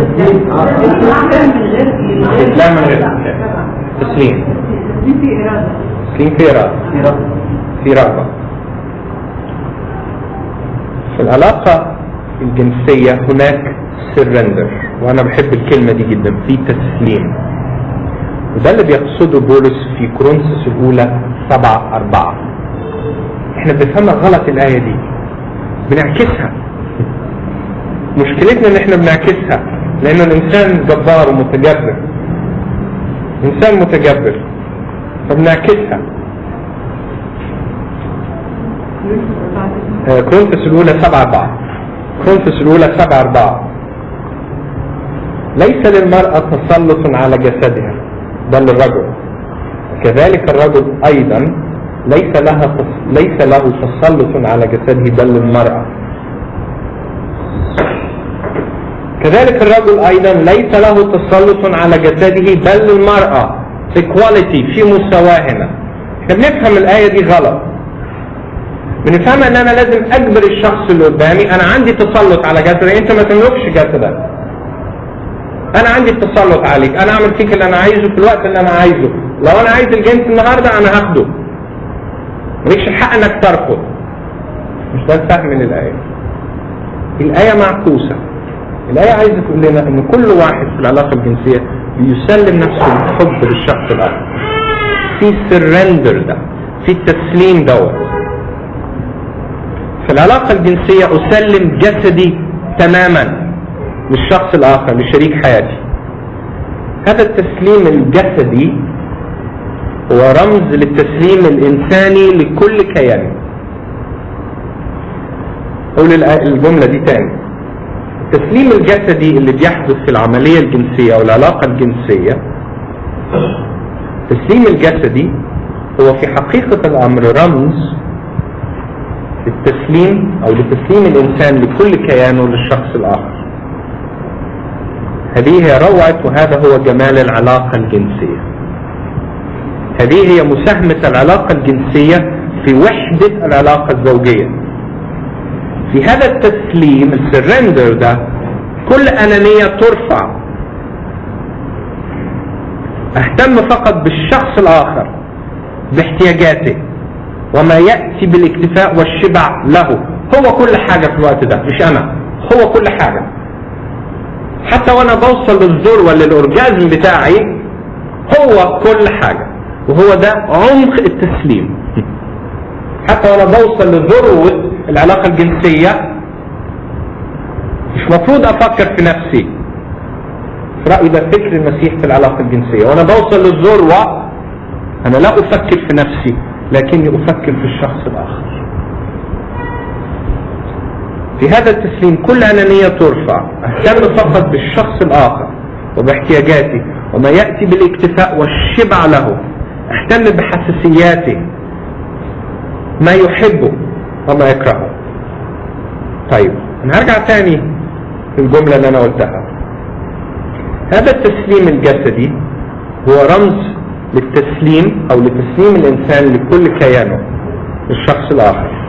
استسلام من غير تسليم تسليم في إرادة في رغبة في العلاقة الجنسية هناك سرندر وانا بحب الكلمة دي جدا في تسليم وده اللي بيقصده بولس في كورنثوس الاولى سبعة اربعة احنا بنفهمها غلط الاية دي بنعكسها مشكلتنا ان احنا بنعكسها لان الانسان جبار ومتجبر انسان متجبر فبنعكسها آه، كورنثوس الاولى سبعة اربعة كورنثوس الاولى سبعة اربعة ليس للمرأة تسلط على جسدها بل للرجل كذلك الرجل ايضا ليس لها ليس له تسلط على جسده بل للمرأة كذلك الرجل ايضا ليس له تسلط على جسده بل للمرأة equality في مساواة هنا احنا بنفهم الآية دي غلط بنفهم ان انا لازم اجبر الشخص اللي قدامي انا عندي تسلط على جسدي انت ما تملكش جسدك انا عندي التسلط عليك انا اعمل فيك اللي انا عايزه في الوقت اللي انا عايزه لو انا عايز الجنس النهارده انا هاخده مالكش الحق انك ترفض مش ده الفهم من الايه الايه معكوسه الايه عايزه تقول لنا ان كل واحد في العلاقه الجنسيه بيسلم نفسه بالحب للشخص الاخر في سرندر ده في التسليم دوت في العلاقه الجنسيه اسلم جسدي تماما للشخص الاخر لشريك حياتي هذا التسليم الجسدي هو رمز للتسليم الانساني لكل كيان قول الجملة دي تاني التسليم الجسدي اللي بيحدث في العملية الجنسية او العلاقة الجنسية التسليم الجسدي هو في حقيقة الامر رمز للتسليم او لتسليم الانسان لكل كيانه للشخص الاخر هذه هي روعة وهذا هو جمال العلاقة الجنسية هذه هي مساهمة العلاقة الجنسية في وحدة العلاقة الزوجية في هذا التسليم السرندر ده كل أنانية ترفع اهتم فقط بالشخص الآخر باحتياجاته وما يأتي بالاكتفاء والشبع له هو كل حاجة في الوقت ده مش أنا هو كل حاجة حتى وانا بوصل للذروه للاورجازم بتاعي هو كل حاجه وهو ده عمق التسليم حتى وانا بوصل لذروه العلاقه الجنسيه مش مفروض افكر في نفسي في رايي ده فكر المسيح في العلاقه الجنسيه وانا بوصل للذروه انا لا افكر في نفسي لكني افكر في الشخص الاخر في هذا التسليم كل أنانية ترفع أهتم فقط بالشخص الآخر وباحتياجاته وما يأتي بالاكتفاء والشبع له أهتم بحساسياته ما يحبه وما يكرهه طيب أنا هرجع تاني في الجملة اللي أنا قلتها هذا التسليم الجسدي هو رمز للتسليم أو لتسليم الإنسان لكل كيانه للشخص الآخر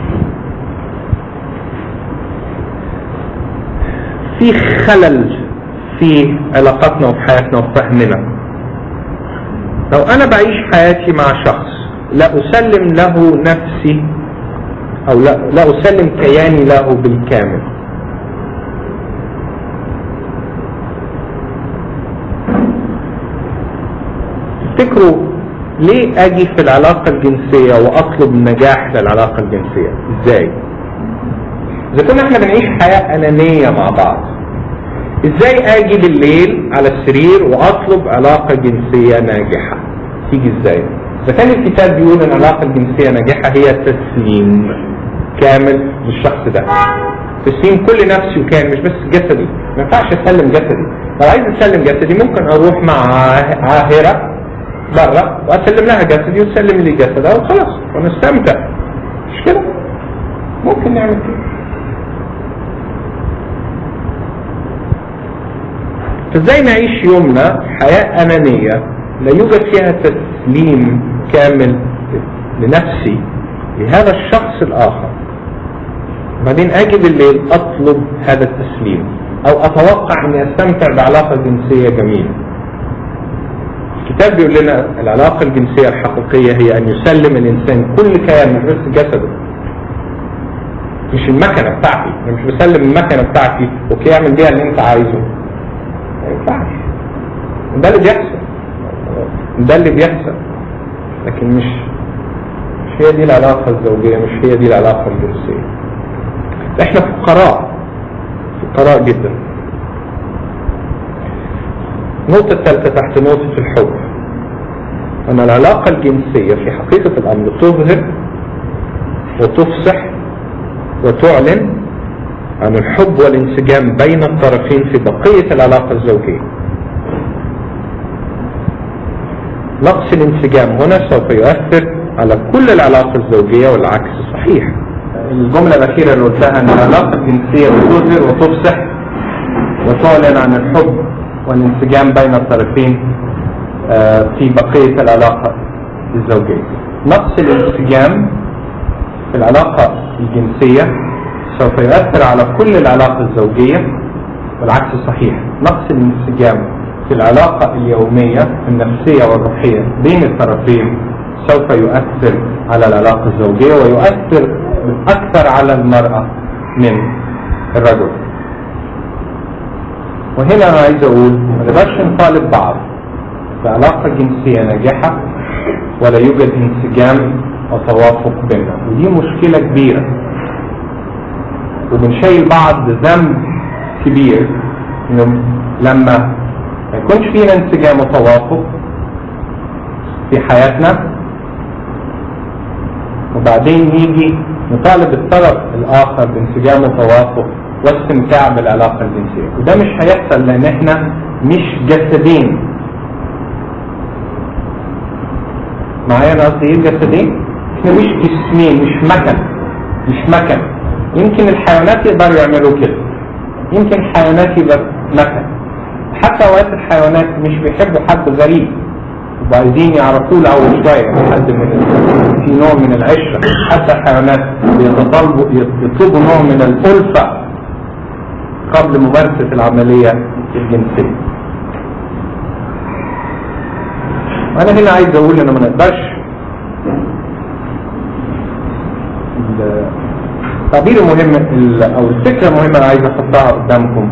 في خلل في علاقاتنا وفي حياتنا وفي فهمنا لو انا بعيش حياتي مع شخص لا اسلم له نفسي او لا, لا اسلم كياني له بالكامل تفتكروا ليه اجي في العلاقة الجنسية واطلب نجاح للعلاقة الجنسية ازاي اذا كنا احنا بنعيش حياة انانية مع بعض ازاي اجي بالليل على السرير واطلب علاقة جنسية ناجحة تيجي ازاي اذا كان الكتاب بيقول ان العلاقة الجنسية ناجحة هي تسليم كامل للشخص ده تسليم كل نفسي وكان مش بس جسدي ما ينفعش اسلم جسدي لو عايز اسلم جسدي ممكن اروح مع عاهرة بره واسلم لها جسدي وتسلم لي جسدها وخلاص ونستمتع مش كده ممكن نعمل كده فازاي نعيش يومنا حياة أنانية لا يوجد فيها تسليم كامل لنفسي لهذا الشخص الآخر بعدين أجي بالليل أطلب هذا التسليم أو أتوقع أني أستمتع بعلاقة جنسية جميلة الكتاب بيقول لنا العلاقة الجنسية الحقيقية هي أن يسلم الإنسان كل كيان من بس جسده مش المكنة بتاعتي انا مش بسلم المكنة بتاعتي اوكي اعمل بيها اللي انت عايزه ما ينفعش ده اللي بيحصل ده اللي بيحصل لكن مش مش هي دي العلاقة الزوجية مش هي دي العلاقة الجنسية احنا فقراء فقراء جدا النقطة الثالثة تحت نقطة الحب أن العلاقة الجنسية في حقيقة الأمر تظهر وتفصح وتعلن عن الحب والانسجام بين الطرفين في بقية العلاقة الزوجية نقص الانسجام هنا سوف يؤثر على كل العلاقة الزوجية والعكس صحيح الجملة الأخيرة اللي قلتها أن العلاقة الجنسية بتظهر وتفصح وتعلن عن الحب والانسجام بين الطرفين آه، في بقية العلاقة الزوجية نقص الانسجام في العلاقة الجنسية سوف يؤثر على كل العلاقة الزوجية والعكس صحيح نقص الانسجام في العلاقة اليومية النفسية والروحية بين الطرفين سوف يؤثر على العلاقة الزوجية ويؤثر أكثر على المرأة من الرجل وهنا أنا عايز أقول ما نقدرش نطالب بعض بعلاقة جنسية ناجحة ولا يوجد انسجام وتوافق بيننا ودي مشكلة كبيرة وبنشيل بعض ذنب كبير انه لما ما يكونش فينا انسجام وتوافق في حياتنا وبعدين نيجي نطالب الطرف الاخر بانسجام وتوافق واستمتاع بالعلاقه الجنسيه وده مش هيحصل لان احنا مش جسدين معايا انا قصدي ايه جسدين احنا مش جسمين مش مكن مش مكن يمكن الحيوانات يقدروا يعملوا كده يمكن الحيوانات يبقى مكن حتى اوقات الحيوانات مش بيحبوا حد غريب وعايزين يعرفوه الاول شويه حد من في نوع من العشره حتى الحيوانات بيتطلبوا يطلبوا نوع من الالفه قبل ممارسه العمليه الجنسيه وانا هنا عايز اقول ان ما نقدرش التعبير المهم ال- او الفكره المهمه اللي عايز احطها قدامكم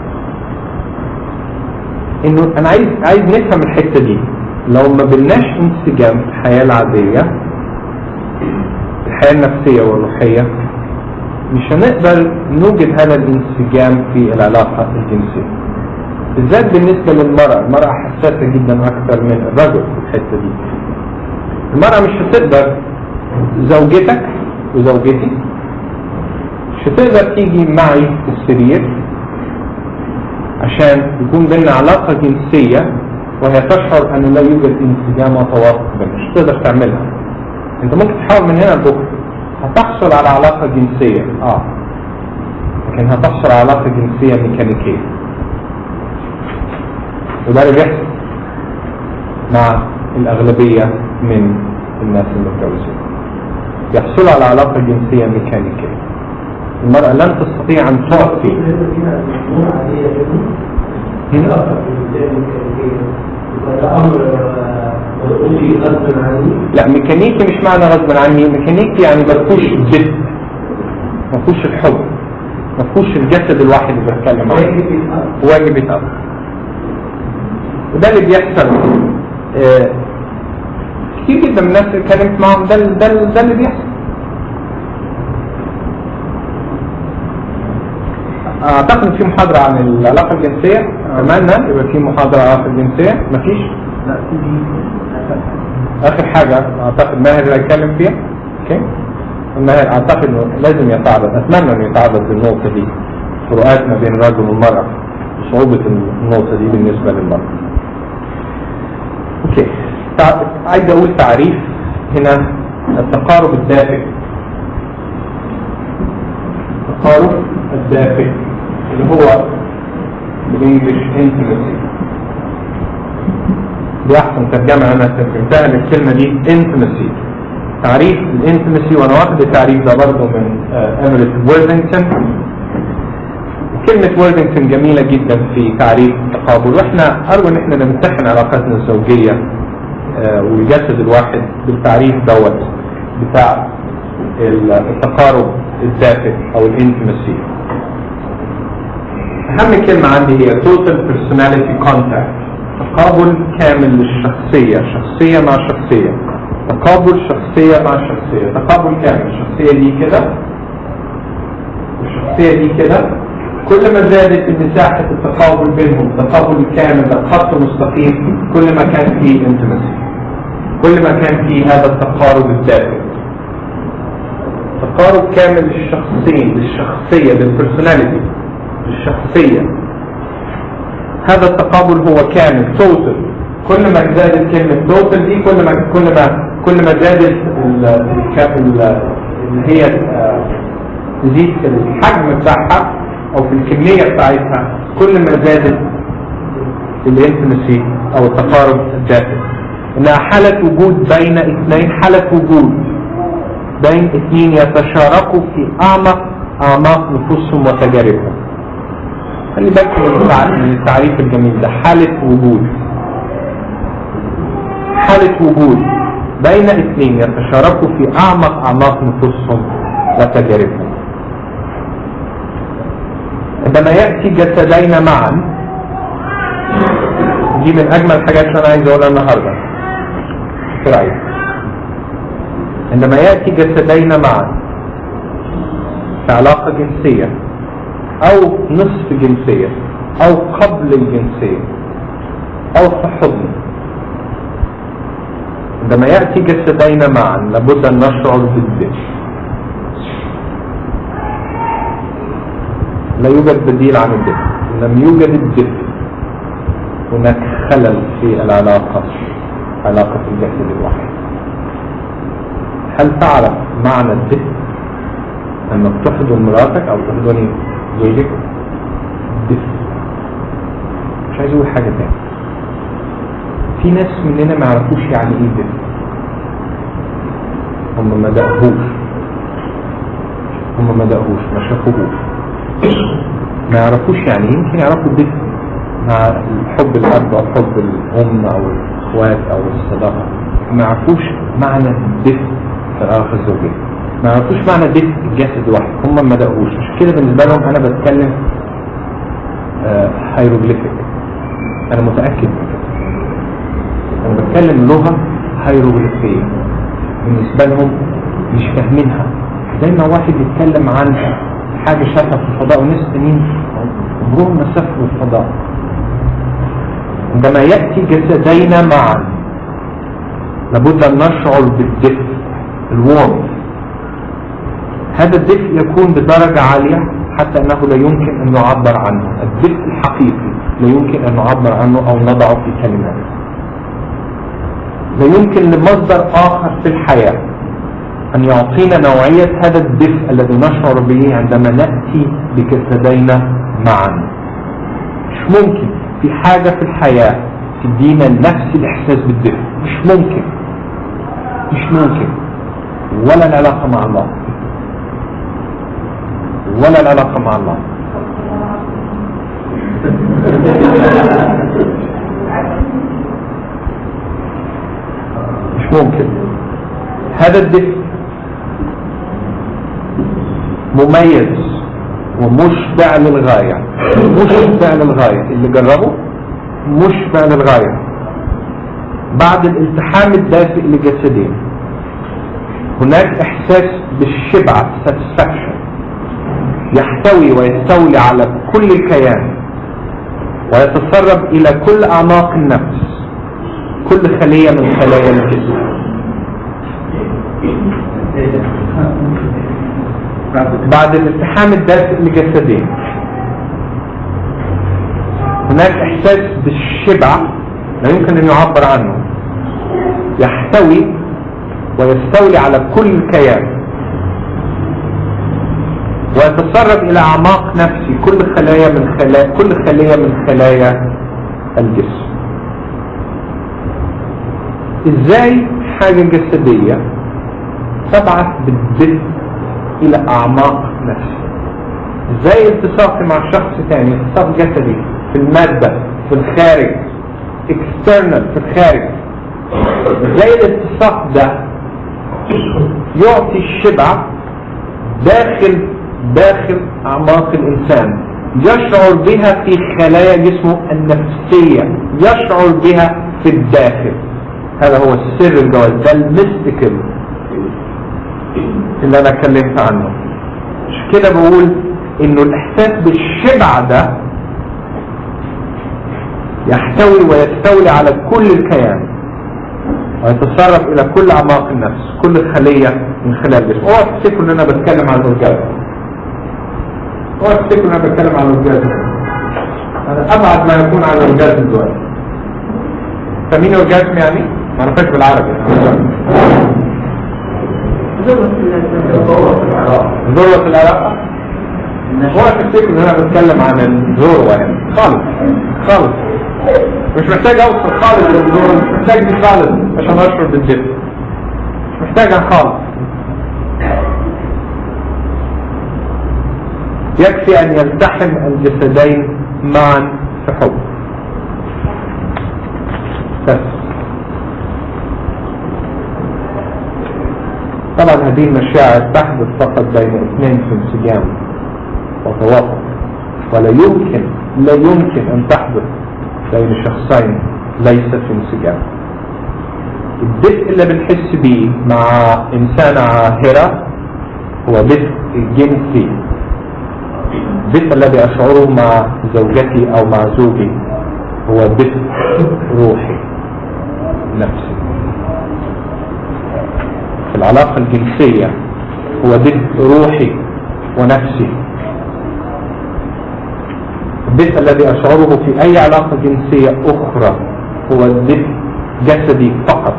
انه انا عايز عايز نفهم الحته دي لو ما بلناش انسجام في الحياه العاديه الحياه النفسيه والروحيه مش هنقدر نوجد هذا الانسجام في العلاقه الجنسيه بالذات بالنسبه للمراه المراه حساسه جدا اكثر من الرجل في الحته دي المراه مش هتقدر زوجتك وزوجتي مش هتقدر تيجي معي في السرير عشان يكون بيننا علاقة جنسية وهي تشعر أن لا يوجد انسجام وتوافق بيننا مش هتقدر تعملها أنت ممكن تحاول من هنا لبكرة هتحصل على علاقة جنسية اه لكن هتحصل على علاقة جنسية ميكانيكية وده اللي بيحصل مع الأغلبية من الناس المتجوزين يحصلوا على علاقة جنسية ميكانيكية المرأة لن تستطيع أن تعطي لا ميكانيكي مش معنى غصب عني ميكانيكي يعني مفهوش الجد مفهوش الحب مفهوش الجسد الواحد اللي بتكلم عنه هو اللي بيتأثر وده اللي بيحصل آه، كتير جدا من الناس اللي اتكلمت معاهم ده ده ده اللي بيحصل اعتقد في محاضرة عن العلاقة الجنسية اتمنى يبقى في محاضرة عن العلاقة الجنسية مفيش اخر حاجة اعتقد ماهر اللي هيتكلم فيها اوكي ماهر اعتقد انه لازم يتعرض اتمنى انه يتعرض للنقطة دي فروقات ما بين الرجل والمرأة صعوبة النقطة دي بالنسبة للمرأة اوكي تع- عايز اقول تعريف هنا التقارب الدافئ التقارب الدافئ اللي هو بالانجلش intimacy دي احسن ترجمة انا ترجمتها للكلمة دي intimacy تعريف الانتمسي وانا واخد التعريف ده برضه من اميريت وورثington كلمة وورثington جميلة جدا في تعريف التقابل واحنا ارجو ان احنا نمتحن علاقاتنا الزوجية آه، والجسد الواحد بالتعريف دوت بتاع التقارب الذاتي او الانتمسي اهم كلمة عندي هي total personality contact تقابل كامل للشخصية شخصية مع شخصية تقابل شخصية مع شخصية تقابل كامل الشخصية دي كده والشخصية دي كده كل ما زادت مساحة التقابل بينهم تقابل كامل خط مستقيم كل ما كان فيه انتمسي كل ما كان فيه هذا التقارب الذاتي تقارب كامل للشخصين للشخصية للبرسوناليتي للشخصية هذا التقابل هو كامل توتال كل ما زادت كلمة توتال دي كل ما كل ما كل ما زادت اللي هي تزيد في الحجم بتاعها او في الكمية بتاعتها كل ما زادت الانتمسي او التقارب الذاتي انها حالة وجود بين اثنين حالة وجود بين اثنين يتشاركوا في اعمق اعماق نفوسهم وتجاربهم خلي بالك من التعريف الجميل ده حالة وجود حالة وجود بين اثنين يتشاركوا في اعمق اعماق نفوسهم وتجاربهم عندما يأتي جسدين معا دي من اجمل الحاجات اللي انا عايز اقولها النهارده في رأيك عندما يأتي جسدين معا في علاقة جنسية او نصف جنسية او قبل الجنسية او في حضن عندما يأتي جسدين معا لابد ان نشعر بالذكر لا يوجد بديل عن الدفء لم يوجد الدفء هناك خلل في العلاقة علاقة الجسد الواحد هل تعرف معنى الدفء انك تحضن مراتك او تحضني زوجك دفء مش عايز اقول حاجة تاني في ناس مننا ما يعرفوش يعني ايه دفء هم ما دقهوش هم ما دقهوش ما شافوهوش ما يعرفوش يعني يمكن يعرفوا الدفء مع حب الاب او حب الام او الاخوات او الصداقه ما يعرفوش معنى الدفء في العلاقه الزوجيه ما يعرفوش معنى دفء الجسد واحد هم ما دقوش عشان كده بالنسبه لهم انا بتكلم هيروغليفيك انا متاكد من كده انا بتكلم لغه هيروغليفيه بالنسبه لهم مش فاهمينها زي ما واحد يتكلم عن حاجة شافها في الفضاء وناس تانيين عمرهم ما سافروا الفضاء عندما يأتي جسدين معا لابد أن نشعر بالدفء الوارم هذا الدفء يكون بدرجة عالية حتى أنه لا يمكن أن نعبر عنه الدفء الحقيقي لا يمكن أن نعبر عنه أو نضعه في كلمات لا يمكن لمصدر آخر في الحياة أن يعطينا نوعية هذا الدفء الذي نشعر به عندما نأتي بجسدين معا مش ممكن في حاجة في الحياة تدينا نفس الإحساس بالدفء مش ممكن مش ممكن ولا العلاقة مع الله ولا العلاقة مع الله مش ممكن هذا الدفء مميز ومشبع للغاية مشبع للغاية اللي جربه مشبع للغاية بعد الالتحام الدافئ لجسدين هناك احساس بالشبع satisfaction يحتوي ويستولي على كل الكيان ويتسرب الى كل اعماق النفس كل خلية من خلايا الجسم بعد الالتحام الدافئ لجسدين هناك احساس بالشبع لا يمكن ان يعبر عنه يحتوي ويستولي على كل الكيان ويتسرب الى اعماق نفسي كل خلايا من خلايا كل خلية من خلايا الجسم ازاي حاجة جسدية تبعث بالدفء الى اعماق نفسي ازاي التصاقي مع شخص ثاني التصاق جسدي في المادة في الخارج external في الخارج ازاي الالتصاق ده يعطي الشبع داخل داخل أعماق الإنسان يشعر بها في خلايا جسمه النفسية يشعر بها في الداخل هذا هو السر الجواز ده الميستيكال اللي انا اتكلمت عنه مش كده بقول انه الاحساس بالشبع ده يحتوي ويستولي على كل الكيان ويتصرف الى كل اعماق النفس كل خلية من خلال الجسم اوعى تفتكروا ان انا بتكلم عن الاورجازم اوعى تفتكروا ان انا بتكلم عن الاورجازم انا ابعد ما يكون عن الاورجازم دلوقتي فمين اورجازم يعني؟ ما اعرفش بالعربي ذروة العلاقة اوعى تفتكروا ان انا بتكلم عن الذروة يعني خالص خالص مش محتاج اوصل خالص للذروة مش محتاج دي خالص عشان اشعر بالدفء مش محتاجها خالص يكفي ان يلتحم الجسدين معا في حب بس طبعا هذه المشاعر تحدث فقط بين اثنين في انسجام وتوافق ولا يمكن لا يمكن ان تحدث بين شخصين ليس في انسجام الدفء اللي بنحس بيه مع انسانة عاهرة هو دفء جنسي الدفء الذي اشعره مع زوجتي او مع زوجي هو دفء روحي نفسي في العلاقة الجنسية هو دفء روحي ونفسي الدفء الذي أشعره في أي علاقة جنسية أخرى هو الدفء جسدي فقط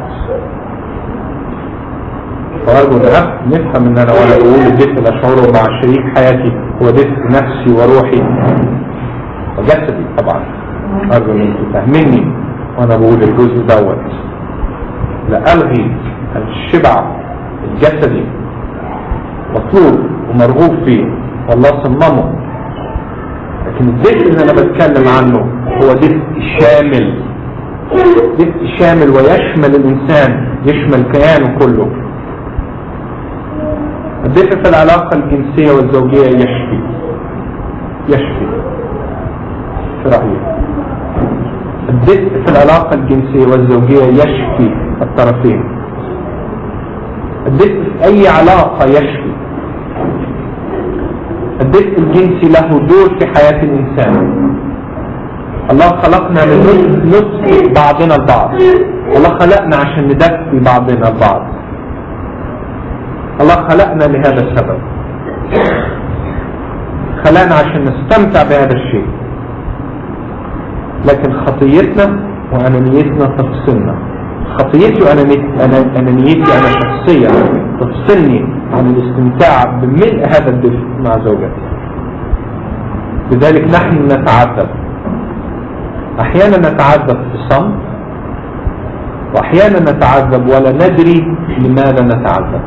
فأرجو أن نفهم أن أنا وأنا بقول الدفء اللي أشعره مع شريك حياتي هو دفء نفسي وروحي وجسدي طبعا أرجو أن أنتم تفهمني وأنا بقول الجزء دوت لا ألغي الشبع الجسدي مطلوب ومرغوب فيه والله صممه لكن الدفء اللي انا بتكلم عنه هو دفء شامل دفء شامل ويشمل الانسان يشمل كيانه كله الدفء في العلاقة الجنسية والزوجية يشفي يشفي في رأيي الدفء في العلاقة الجنسية والزوجية يشفي الطرفين الدفء في أي علاقة يشفي الدفء الجنسي له دور في حياة الإنسان الله خلقنا لنسقي بعضنا البعض الله خلقنا عشان ندفي بعضنا البعض الله خلقنا لهذا السبب خلقنا عشان نستمتع بهذا الشيء لكن خطيتنا وأنانيتنا تفصلنا خطيتي وأنانيتي أنا شخصيا تفصلني عن الاستمتاع بملء هذا الدفء مع زوجتي لذلك نحن نتعذب أحيانا نتعذب في صمت وأحيانا نتعذب ولا ندري لماذا نتعذب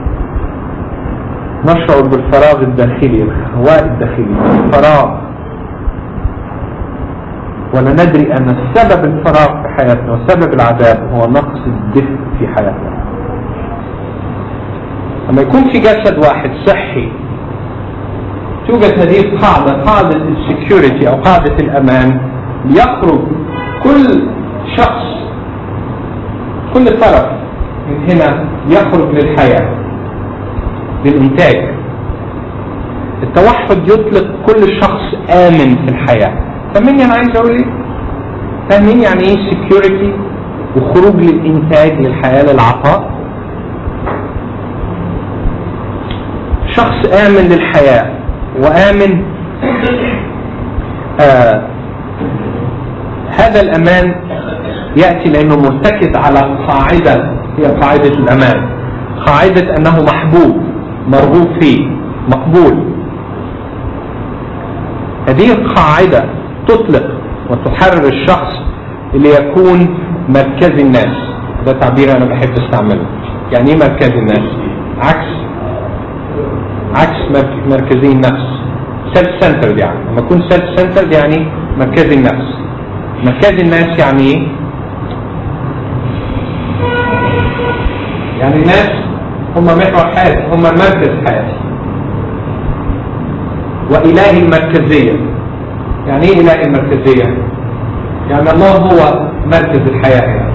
نشعر بالفراغ الداخلي الهواء الداخلي الفراغ ولا ندري أن سبب الفراغ في حياتنا وسبب العذاب هو نقص الدفء في حياتنا لما يكون في جسد واحد صحي توجد هذه القاعدة قاعدة السكيورتي أو قاعدة الأمان يخرج كل شخص كل طرف من هنا يخرج للحياة للإنتاج التوحد يطلق كل شخص آمن في الحياة فاهمين أنا عايز أقول إيه؟ فاهمين يعني إيه سكيورتي وخروج للإنتاج للحياة للعطاء شخص آمن للحياة وآمن آه هذا الأمان يأتي لأنه مرتكز على قاعدة هي قاعدة الأمان قاعدة أنه محبوب مرغوب فيه مقبول هذه القاعدة تطلق وتحرر الشخص ليكون مركز الناس ده تعبير أنا بحب استعمله يعني ايه مركز الناس عكس عكس مركزي النفس سيلف سنترد يعني لما يكون سيلف سنترد يعني مركزي النفس مركزي الناس يعني ايه يعني الناس هم محور حياتي هم مركز حياتي وإله المركزية يعني ايه إله المركزية يعني الله هو مركز الحياة يعني.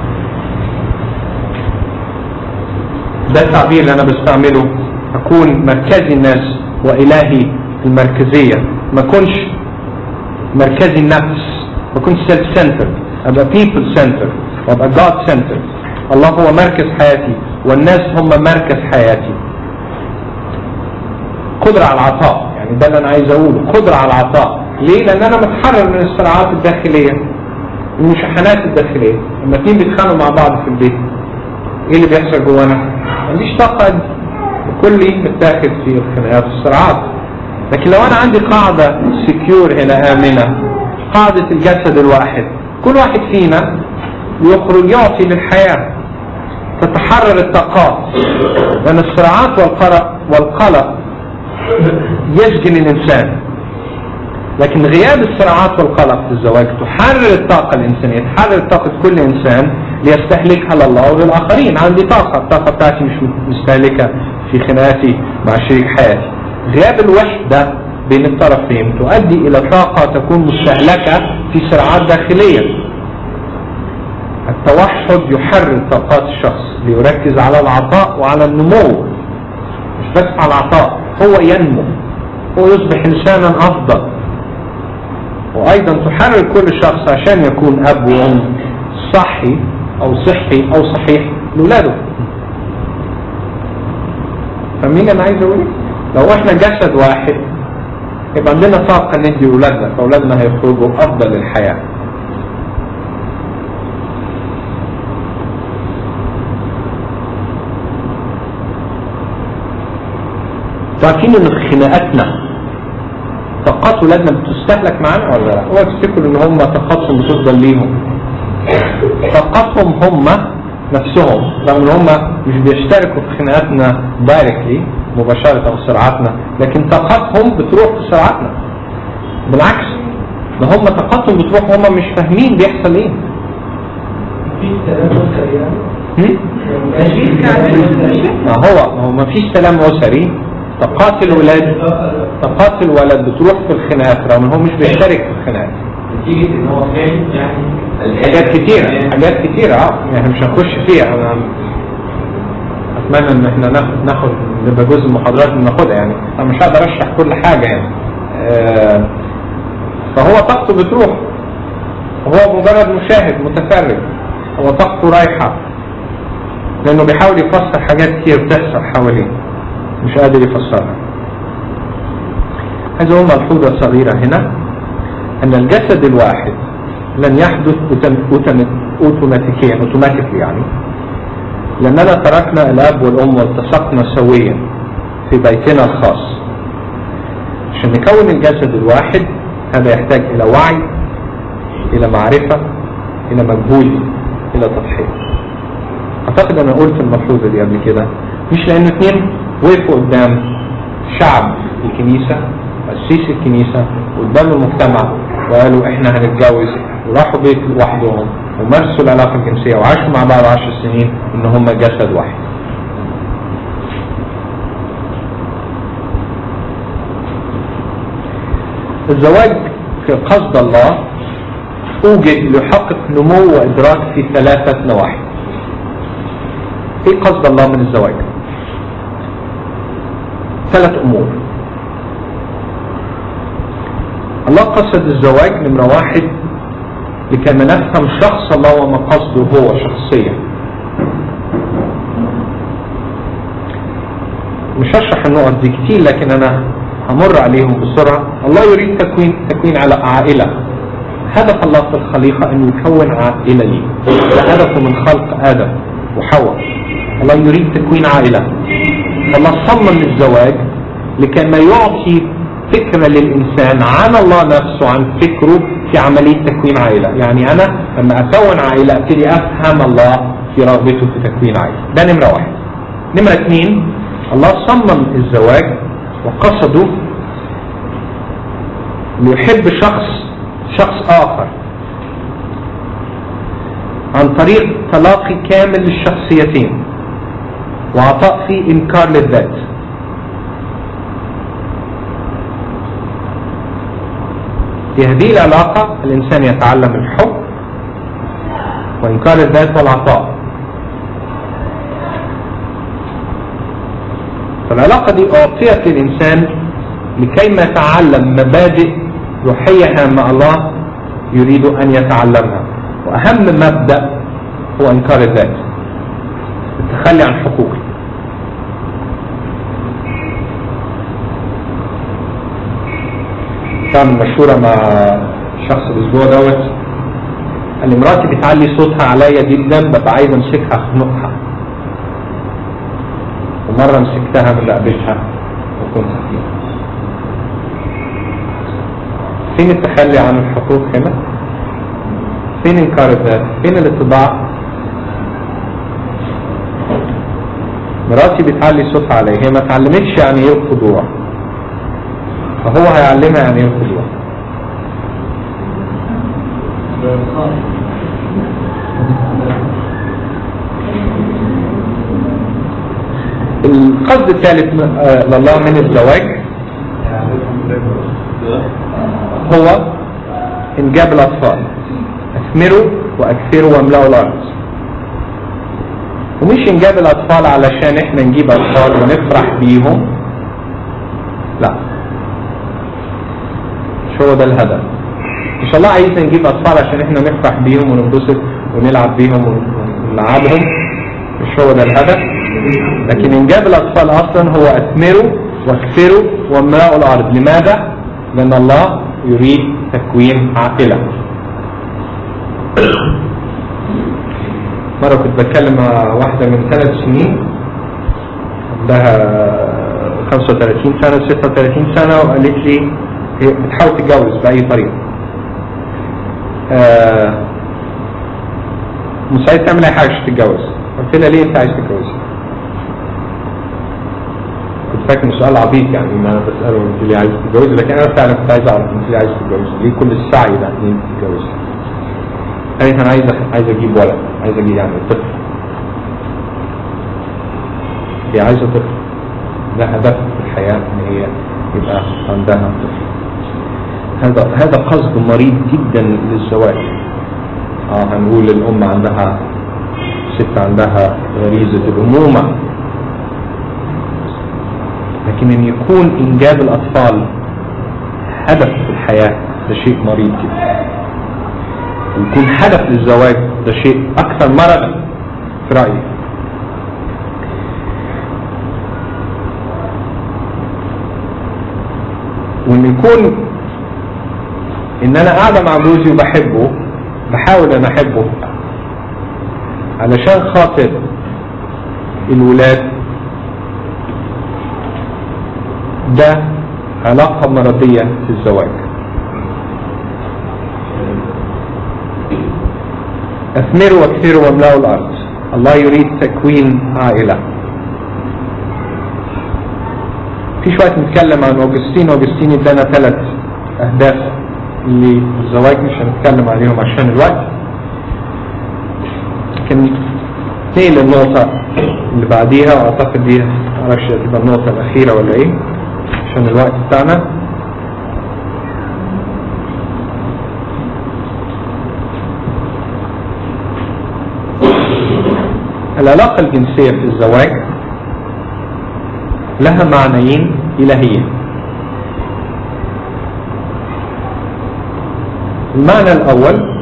ده التعبير اللي انا بستعمله اكون مركزي الناس والهي المركزية ما اكونش مركزي النفس ما اكونش سيلف سنتر ابقى بيبل سنتر وابقى جاد سنتر الله هو مركز حياتي والناس هم مركز حياتي قدرة على العطاء يعني ده اللي انا عايز اقوله قدرة على العطاء ليه لان انا متحرر من الصراعات الداخلية المشاحنات الداخلية لما اتنين بيتخانقوا مع بعض في البيت ايه اللي بيحصل جوانا ما عنديش طاقة كلي متاخد في الخناقات والصراعات لكن لو انا عندي قاعدة سكيور هنا امنة قاعدة الجسد الواحد كل واحد فينا يخرج يعطي للحياة تتحرر الطاقات لان الصراعات والقلق والقلق يسجن الانسان لكن غياب الصراعات والقلق في الزواج تحرر الطاقة الإنسانية تحرر طاقة كل إنسان ليستهلكها لله وللآخرين عندي طاقة الطاقة بتاعتي مش مستهلكة في خناقاتي مع شريك حياتي غياب الوحدة بين الطرفين تؤدي إلى طاقة تكون مستهلكة في صراعات داخلية التوحد يحرر طاقات الشخص ليركز على العطاء وعلى النمو مش بس على العطاء هو ينمو هو يصبح إنسانا أفضل وأيضا تحرر كل شخص عشان يكون أب وأم صحي أو صحي أو صحيح لأولاده فمين أنا عايز أقول لو إحنا جسد واحد يبقى عندنا طاقة ندي أولادنا فأولادنا هيخرجوا أفضل الحياة عارفين ان خناقاتنا طاقات ولادنا بتستهلك معانا ولا لا؟ هو تفتكروا ان هم طاقاتهم بتفضل ليهم طاقاتهم هم نفسهم رغم ان هم مش بيشتركوا في خناقاتنا دايركتلي مباشرة او صراعاتنا لكن طاقاتهم بتروح في صراعاتنا بالعكس ده هم طاقاتهم بتروح وهم مش فاهمين بيحصل ايه هم؟ ما هو ما هو ما فيش سلام اسري طاقات الولاد طاقات الولد بتروح في الخناقات رغم ان هو مش بيشترك في الخناقات نتيجة ان هو فاهم يعني حاجات كتيرة حاجات كتيرة اه يعني مش هنخش فيها انا اتمنى ان احنا ناخد ناخد نبقى جزء من المحاضرات اللي ناخدها يعني انا مش هقدر اشرح كل حاجة يعني آه فهو طاقته بتروح هو مجرد مشاهد متفرج هو طاقته رايحة لانه بيحاول يفسر حاجات كتير بتحصل حواليه مش قادر يفسرها عايز اقول ملحوظة صغيرة هنا ان الجسد الواحد لن يحدث اوتوماتيكيا اوتوماتيكلي يعني لاننا تركنا الاب والام والتصقنا سويا في بيتنا الخاص عشان نكون الجسد الواحد هذا يحتاج الى وعي الى معرفة الى مجهود الى تضحية اعتقد انا قلت الملحوظة دي قبل كده مش لانه اتنين وقفوا قدام شعب الكنيسة قسيس الكنيسة قدام المجتمع وقالوا احنا هنتجوز وراحوا بيت لوحدهم ومارسوا العلاقة الجنسية وعاشوا مع بعض عشر سنين ان هم جسد واحد الزواج في قصد الله اوجد ليحقق نمو وادراك في ثلاثة نواحي ايه قصد الله من الزواج ثلاث امور الله قصد الزواج نمرة واحد لكي ما نفهم شخص الله وما قصده هو شخصيا مش هشرح النقط دي كتير لكن انا همر عليهم بسرعة الله يريد تكوين تكوين على عائلة هدف الله في الخليقة انه يكون عائلة لي ده هدفه من خلق ادم وحواء الله يريد تكوين عائلة فالله صمم الزواج لكي ما يعطي فكرة للإنسان عن الله نفسه عن فكره في عملية تكوين عائلة يعني أنا لما أكون عائلة أبتدي أفهم الله في رغبته في تكوين عائلة ده نمرة واحد نمرة اثنين الله صمم الزواج وقصده ليحب شخص شخص آخر عن طريق تلاقي كامل للشخصيتين وعطاء فيه انكار للذات في هذه العلاقة الإنسان يتعلم الحب وإنكار الذات والعطاء فالعلاقة دي أعطيت للإنسان لكي ما يتعلم مبادئ روحية هامة الله يريد أن يتعلمها وأهم مبدأ هو إنكار الذات التخلي عن حقوقي كان مشهورة مع شخص الأسبوع دوت قال لي مراتي بتعلي صوتها عليا جدا ببقى عايز أمسكها أخنقها ومرة مسكتها من رقبتها وكنت فيها فين التخلي عن الحقوق هنا؟ فين إنكار الذات؟ فين الاتباع؟ مراتي بتعلي صوتها عليا هي ما اتعلمتش يعني ايه الخضوع فهو هيعلمها يعني ايه الخضوع القصد الثالث م- آه، لله من الزواج هو انجاب الاطفال اثمروا واكثروا واملأوا الارض ومش انجاب الاطفال علشان احنا نجيب اطفال ونفرح بيهم لا مش هو ده الهدف ان شاء الله عايزنا نجيب اطفال عشان احنا نفرح بيهم وننبسط ونلعب بيهم ونلعبهم مش هو ده الهدف لكن انجاب الاطفال اصلا هو اثمروا واكثروا واملأوا الارض لماذا؟ لان الله يريد تكوين عائله مرة كنت بتكلم مع واحدة من ثلاث سنين عندها 35 سنة 36 سنة وقالت لي هي بتحاول تتجوز بأي طريقة آه، مش عايز تعمل أي حاجة عشان تتجوز قلت لها ليه أنت عايز تتجوز؟ كنت فاكر إنه سؤال عبيط يعني إن أنا بسأله أنت ليه عايز تتجوز لكن أنا فعلا كنت عايز أعرف أنت ليه عايز تتجوز؟ ليه كل السعي ده إن أنت تتجوز؟ قالت انا عايز عايز اجيب ولد عايز اجيب يعني طفل هي عايزه طفل ده هدف في الحياه ان هي يبقى عندها طفل هذا هذا قصد مريض جدا للزواج اه هنقول الام عندها ست عندها غريزه الامومه لكن ان يكون انجاب الاطفال هدف في الحياه ده شيء مريض جدا يكون هدف للزواج ده شيء اكثر مرضا في رايي وان يكون ان انا قاعده مع جوزي وبحبه بحاول ان احبه علشان خاطر الولاد ده علاقه مرضيه في الزواج اثمروا واكثروا واملأوا الارض الله يريد تكوين عائلة في شوية نتكلم عن اوجستين اوجستين ادانا ثلاث اهداف للزواج مش هنتكلم عليهم عشان الوقت لكن نيجي للنقطة اللي بعديها واعتقد دي معرفش هتبقى النقطة الأخيرة ولا ايه عشان الوقت بتاعنا العلاقة الجنسية في الزواج لها معنيين إلهيين المعنى الأول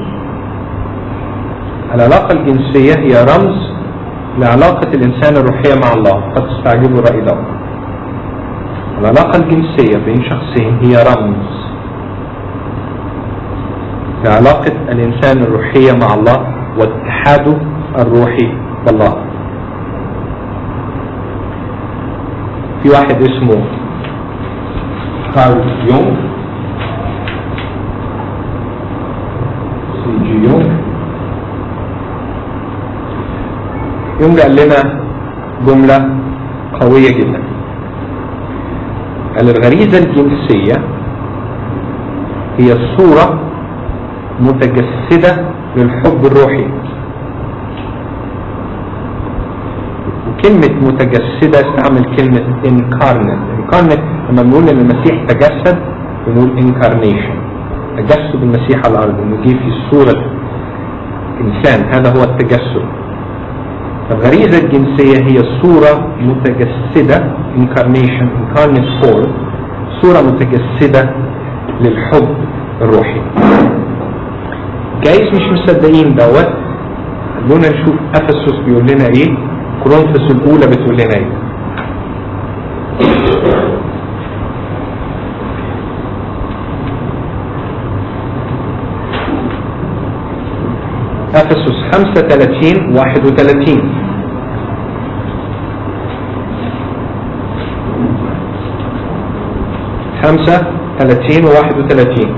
العلاقة الجنسية هي رمز لعلاقة الإنسان الروحية مع الله قد تستعجبوا الرأي ده العلاقة الجنسية بين شخصين هي رمز لعلاقة الإنسان الروحية مع الله واتحاده الروحي بالله في واحد اسمه كارل يونغ سي جي يونغ يونغ قال لنا جملة قوية جدا قال الغريزة الجنسية هي صورة متجسدة للحب الروحي كلمة متجسدة استعمل كلمة incarnate incarnate لما بنقول ان المسيح تجسد بنقول incarnation تجسد المسيح على الارض انه جه في صورة انسان هذا هو التجسد الغريزة الجنسية هي صورة متجسدة incarnation incarnate form صورة متجسدة للحب الروحي جايز مش مصدقين دوت خلونا نشوف افسس بيقول لنا ايه كورنثوس الاولى بتقول لنا ايه افسس 35 31 خمسة ثلاثين وواحد وثلاثين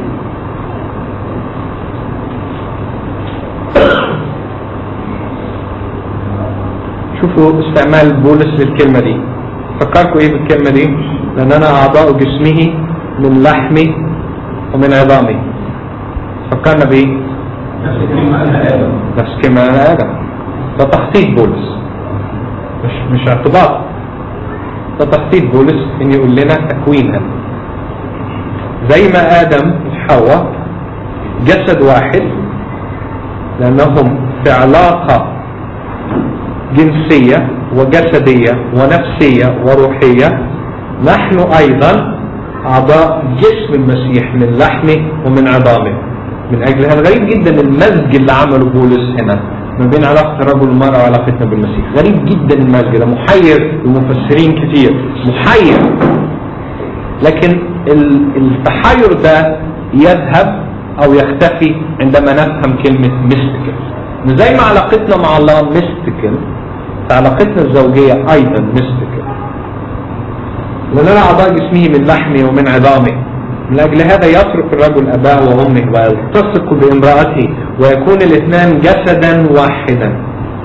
شوفوا استعمال بولس للكلمة دي فكركم ايه بالكلمة دي لان انا اعضاء جسمه من لحمي ومن عظامي فكرنا بايه نفس الكلمة قالها آدم نفس كلمة انا ادم ده تخطيط بولس مش مش ارتباط ده تخطيط بولس ان يقول لنا تكوينا زي ما ادم وحواء جسد واحد لانهم في علاقة جنسية وجسدية ونفسية وروحية نحن ايضا اعضاء جسم المسيح من لحمه ومن عظامه من اجل هذا غريب جدا المزج اللي عمله بولس هنا ما بين علاقة الرجل والمرأة وعلاقتنا بالمسيح غريب جدا المزج ده محير لمفسرين كتير محير لكن ال- التحير ده يذهب او يختفي عندما نفهم كلمة ميستيكال زي ما علاقتنا مع الله ميستيكال فعلاقتنا الزوجية ايضا ميستيكال لأننا أعضاء جسمه من لحمه ومن عظامه من أجل هذا يترك الرجل أباه وأمه ويلتصق بامرأته ويكون الاثنان جسدا واحدا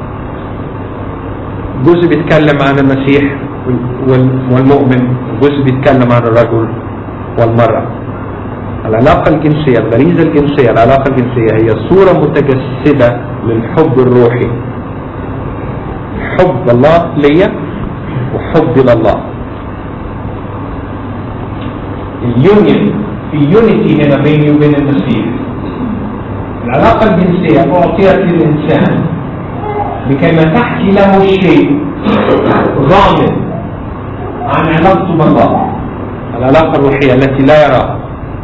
جزء بيتكلم عن المسيح وال- والمؤمن وجزء بيتكلم عن الرجل والمرأة العلاقة الجنسية الغريزة الجنسية العلاقة الجنسية هي صورة متجسدة للحب الروحي حب الله ليا وحب لله اليونيون في يونيتي هنا بيني وبين المسيح العلاقة الجنسية أعطيت للإنسان لكي ما تحكي له شيء غامض عن علاقته بالله العلاقة الروحية التي لا يراها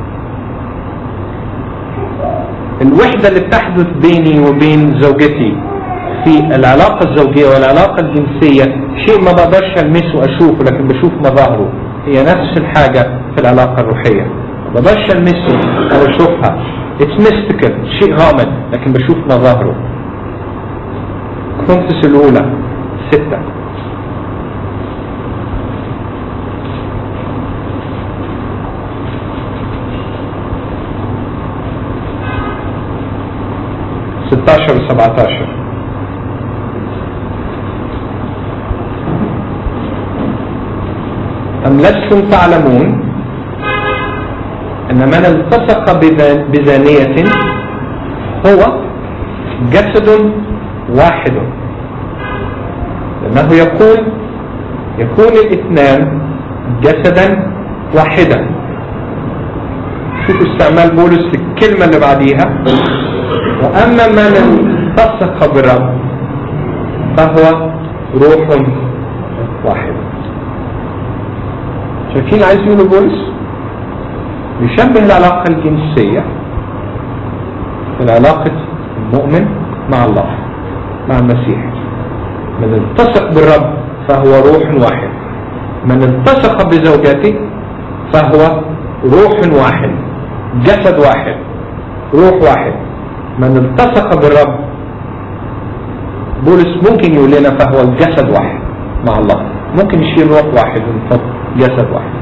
الوحدة اللي بتحدث بيني وبين زوجتي في العلاقة الزوجية والعلاقة الجنسية شيء ما بقدرش ألمسه وأشوفه لكن بشوف مظاهره هي نفس الحاجة في العلاقة الروحية ما بقدرش ألمسه أو أشوفها It's mystical شيء غامض لكن بشوف مظاهره كرونتس الأولى ستة ستاشر وسبعتاشر أم لستم تعلمون أن من التصق بذا- بزانية هو جسد واحد لأنه يقول يكون الاثنان جسدا واحدا شوفوا استعمال بولس في الكلمة اللي بعديها وأما من التصق بالرب فهو روح واحد شايفين عايز يقولوا بولس يشبه العلاقة الجنسية من علاقة المؤمن مع الله مع المسيح من التصق بالرب فهو روح واحد من التصق بزوجته فهو روح واحد جسد واحد روح واحد من التصق بالرب بولس ممكن يقول لنا فهو الجسد واحد مع الله ممكن يشيل روح واحد ونحط جسد واحد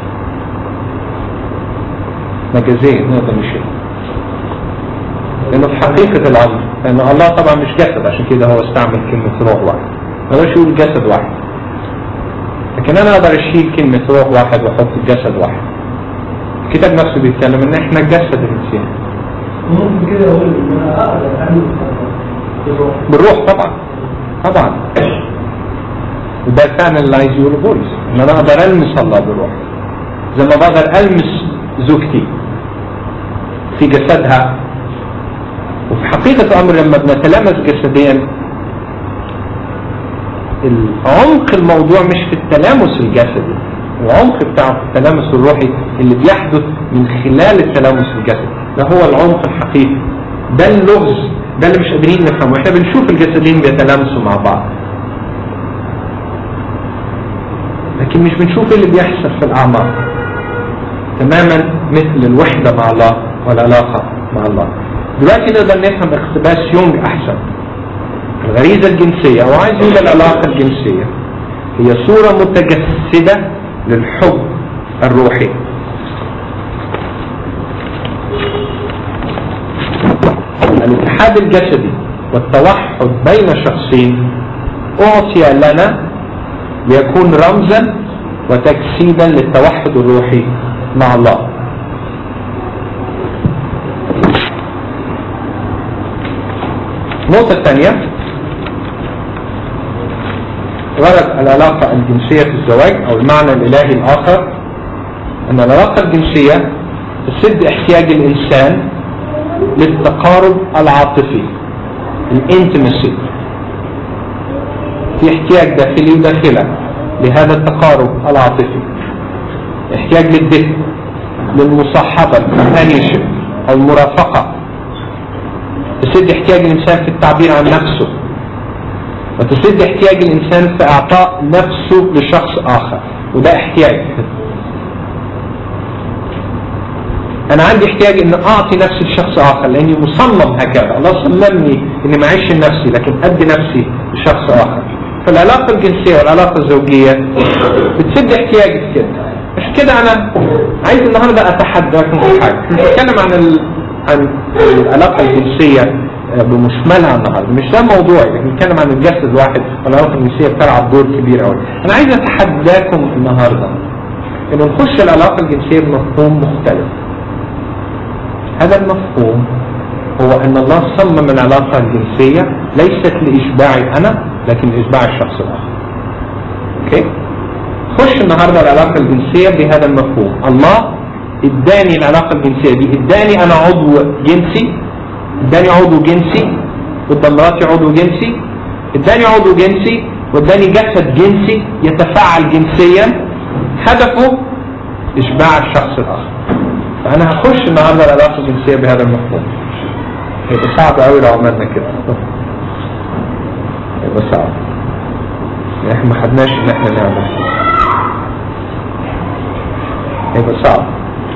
مجازيا نقدر نشيل لانه في حقيقة الامر لان الله طبعا مش جسد عشان كده هو استعمل كلمة روح واحد ما اقدرش يقول جسد واحد لكن انا اقدر اشيل كلمة روح واحد واحط جسد واحد الكتاب نفسه بيتكلم ان احنا جسد المسيح ممكن كده اقول ان انا اقدر اعمل بالروح بالروح طبعا طبعا وده فعلا اللي عايز يقوله بولس ان انا اقدر المس الله بروحي زي ما بقدر المس زوجتي في جسدها وفي حقيقة الأمر لما بنتلامس جسديا العمق الموضوع مش في التلامس الجسدي العمق بتاعه في التلامس الروحي اللي بيحدث من خلال التلامس الجسدي ده هو العمق الحقيقي ده اللغز ده اللي مش قادرين نفهمه احنا بنشوف الجسدين بيتلامسوا مع بعض لكن مش بنشوف اللي بيحصل في الأعماق تماما مثل الوحدة مع الله والعلاقة مع الله دلوقتي نقدر نفهم اقتباس يونج أحسن الغريزة الجنسية أو عايز يقول العلاقة الجنسية هي صورة متجسدة للحب الروحي الاتحاد الجسدي والتوحد بين شخصين أعطي لنا ليكون رمزا وتجسيدا للتوحد الروحي مع الله النقطة الثانية غرض العلاقة الجنسية في الزواج أو المعنى الإلهي الآخر أن العلاقة الجنسية تسد احتياج الإنسان للتقارب العاطفي الانتمسي في احتياج داخلي وداخلة لهذا التقارب العاطفي احتياج للدفء للمصاحبة الكومبانيونشيب أو المرافقة تسد احتياج الإنسان في التعبير عن نفسه وتسد احتياج الإنسان في إعطاء نفسه لشخص آخر وده احتياج أنا عندي احتياج إن أعطي نفسي لشخص آخر لأني مصمم هكذا الله صممني إني ما أعيش لنفسي لكن أدي نفسي لشخص آخر فالعلاقة الجنسية والعلاقة الزوجية بتسد احتياجي في كده عشان كده أنا عايز النهاردة أتحداكم في حاجة نتكلم عن ال... عن العلاقة الجنسية بمشملها النهارده مش ده موضوعي لكن نتكلم عن الجسد الواحد والعلاقة الجنسية بتلعب دور كبير قوي أنا عايز أتحداكم النهارده إن نخش العلاقة الجنسية بمفهوم مختلف هذا المفهوم هو أن الله صمم العلاقة الجنسية ليست لإشباعي أنا لكن لإشباع الشخص الآخر أوكي خش النهاردة العلاقة الجنسية بهذا المفهوم الله اداني العلاقة الجنسية دي اداني انا عضو جنسي اداني عضو جنسي قدام مراتي عضو جنسي اداني عضو جنسي واداني جسد جنسي يتفاعل جنسيا هدفه اشباع الشخص الاخر فانا هخش النهارده العلاقة الجنسية بهذا المفهوم هيبقى صعب قوي لو عملنا كده هيبقى صعب احنا ما خدناش ان احنا نعمل هيبقى صعب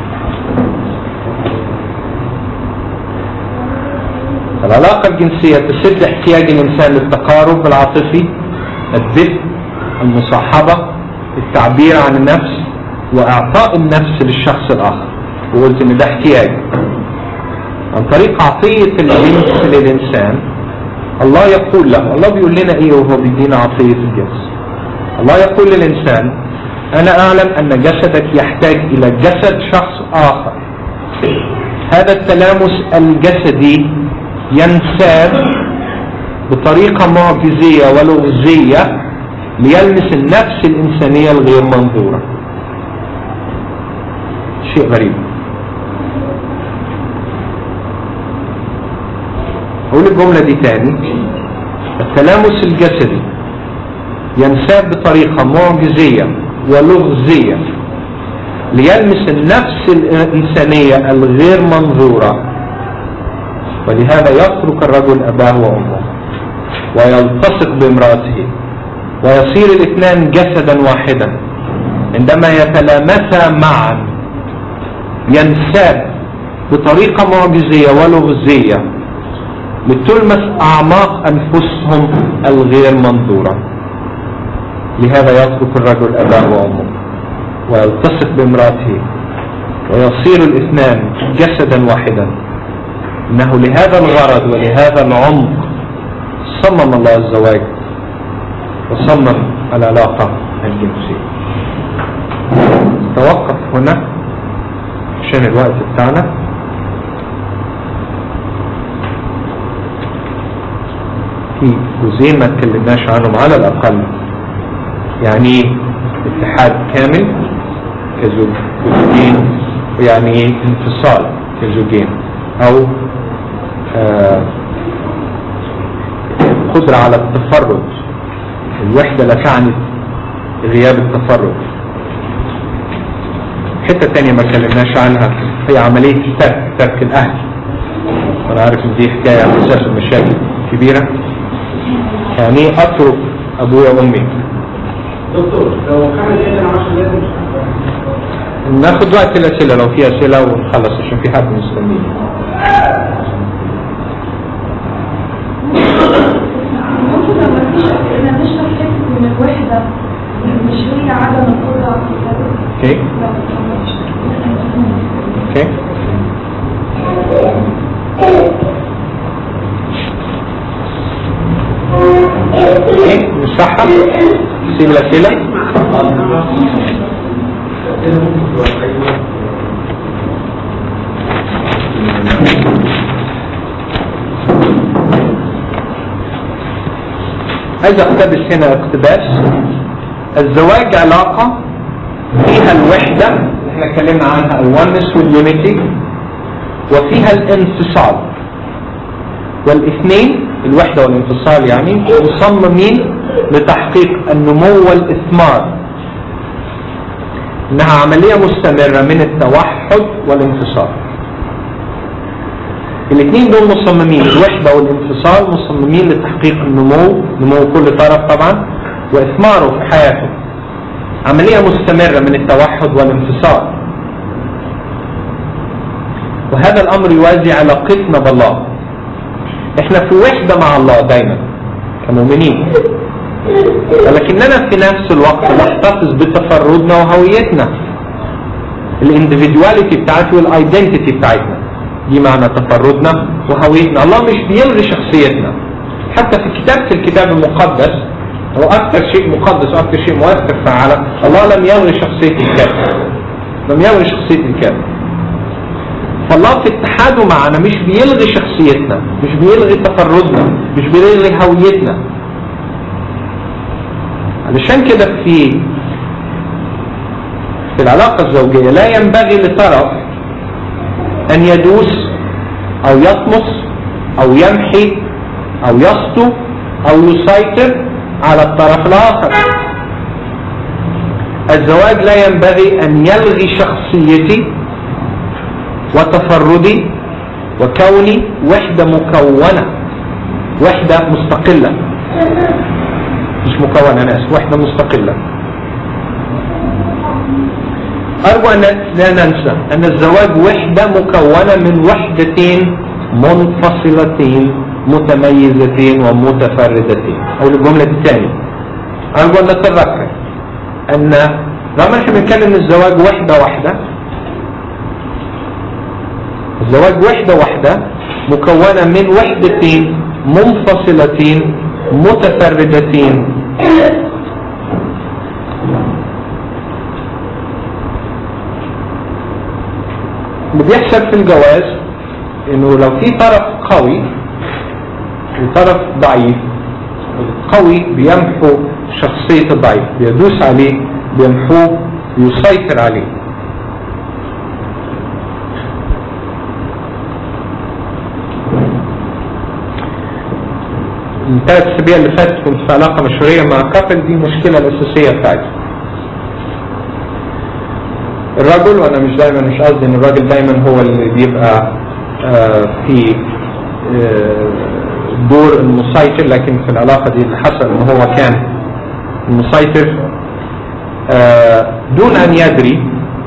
العلاقة الجنسية تسد احتياج الإنسان للتقارب العاطفي الدفء المصاحبة التعبير عن النفس وإعطاء النفس للشخص الآخر وقلت إن ده احتياج عن طريق عطية الجنس للإنسان الله يقول له الله بيقول لنا إيه وهو بيدينا عطية الجنس الله يقول للإنسان أنا أعلم أن جسدك يحتاج إلى جسد شخص آخر هذا التلامس الجسدي ينساب بطريقة معجزية ولغزية ليلمس النفس الإنسانية الغير منظورة شيء غريب أقول الجملة دي تاني التلامس الجسدي ينساب بطريقة معجزية ولغزية ليلمس النفس الإنسانية الغير منظورة ولهذا يترك الرجل أباه وأمه ويلتصق بامرأته ويصير الاثنان جسدا واحدا عندما يتلامسا معا ينساب بطريقة معجزية ولغزية لتلمس أعماق أنفسهم الغير منظورة لهذا يترك الرجل أباه وأمه ويلتصق بامرأته ويصير الاثنان جسدا واحدا انه لهذا الغرض ولهذا العمق صمم الله الزواج وصمم العلاقة الجنسية توقف هنا عشان الوقت بتاعنا في جزئين ما اتكلمناش عنهم على الاقل يعني ايه اتحاد كامل كزوجين ويعني ايه انفصال كزوجين او آه قدرة على التفرد الوحدة لا تعني غياب التفرد حتة تانية ما اتكلمناش عنها هي عملية الترك ترك الأهل أنا عارف إن دي حكاية أساس مشاكل كبيرة يعني إيه أترك أبويا وأمي دكتور لو كان الإذن 10 لازم ناخد وقت الأسئلة لو في أسئلة ونخلص عشان في حد مستنيين ممكن لما مفيش أسئلة نشرح حتة من الوحدة مش هي عدم القدرة على التفرد أوكي لا مش أوكي أوكي نشرحها نسيب الأسئلة عايز اقتبس هنا اقتباس الزواج علاقة فيها الوحدة اللي احنا اتكلمنا عنها الونس واليونيتي وفيها الانفصال والاثنين الوحدة والانفصال يعني مصممين لتحقيق النمو والإثمار إنها عملية مستمرة من التوحد والانفصال الاثنين دول مصممين الوحدة والانفصال مصممين لتحقيق النمو نمو كل طرف طبعا وإثماره في حياته عملية مستمرة من التوحد والانفصال وهذا الأمر يوازي علاقتنا بالله احنا في وحدة مع الله دايما كمؤمنين ولكننا في نفس الوقت نحتفظ بتفردنا وهويتنا الاندفيدواليتي بتاعتي والايدنتيتي بتاعتنا دي معنى تفردنا وهويتنا الله مش بيلغي شخصيتنا حتى في كتابة الكتاب المقدس هو أكثر شيء مقدس وأكثر شيء مؤثر في العالم الله لم يلغي شخصية الكاتب لم يلغي شخصية الكاتب فالله في اتحاده معنا مش بيلغي شخصيتنا مش بيلغي تفردنا مش بيلغي هويتنا علشان كده في في العلاقة الزوجية لا ينبغي لطرف أن يدوس أو يطمس أو يمحي أو يسطو أو يسيطر على الطرف الآخر الزواج لا ينبغي أن يلغي شخصيتي وتفردي وكوني وحدة مكونة وحدة مستقلة مش مكونة أنا آسف وحدة مستقلة أرجو أن لا ننسى أن الزواج وحدة مكونة من وحدتين منفصلتين متميزتين ومتفردتين أو الجملة الثانية أرجو أن نتذكر أن لما احنا بنتكلم الزواج وحدة واحدة الزواج وحدة واحدة مكونة من وحدتين منفصلتين متفردتين اللي بيحصل في الجواز انه لو في طرف قوي وطرف ضعيف القوي بيمحو شخصية الضعيف بيدوس عليه بيمحوه بيسيطر عليه من ثلاث اسابيع اللي فاتت كنت في علاقه مشهوريه مع كابل دي المشكله الاساسيه بتاعتي. الرجل وانا مش دايما مش قصدي ان الراجل دايما هو اللي بيبقى آه في آه دور المسيطر لكن في العلاقه دي اللي حصل ان هو كان المسيطر آه دون ان يدري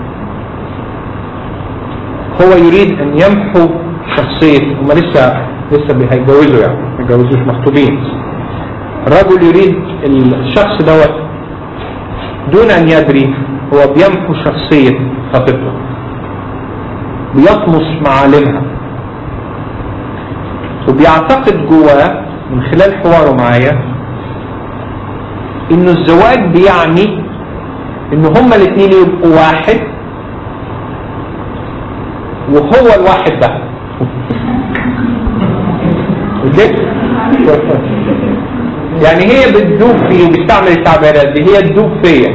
هو يريد ان يمحو شخصيه هم لسه لسه هيتجوزوا يعني ما يتجوزوش مخطوبين الرجل يريد الشخص دوت دون ان يدري هو بيمحو شخصية خطيبته بيطمس معالمها وبيعتقد جواه من خلال حواره معايا انه الزواج بيعني ان هما الاثنين يبقوا واحد وهو الواحد ده يعني هي بتدوب فيه بيستعمل التعبيرات دي هي تدوب فيا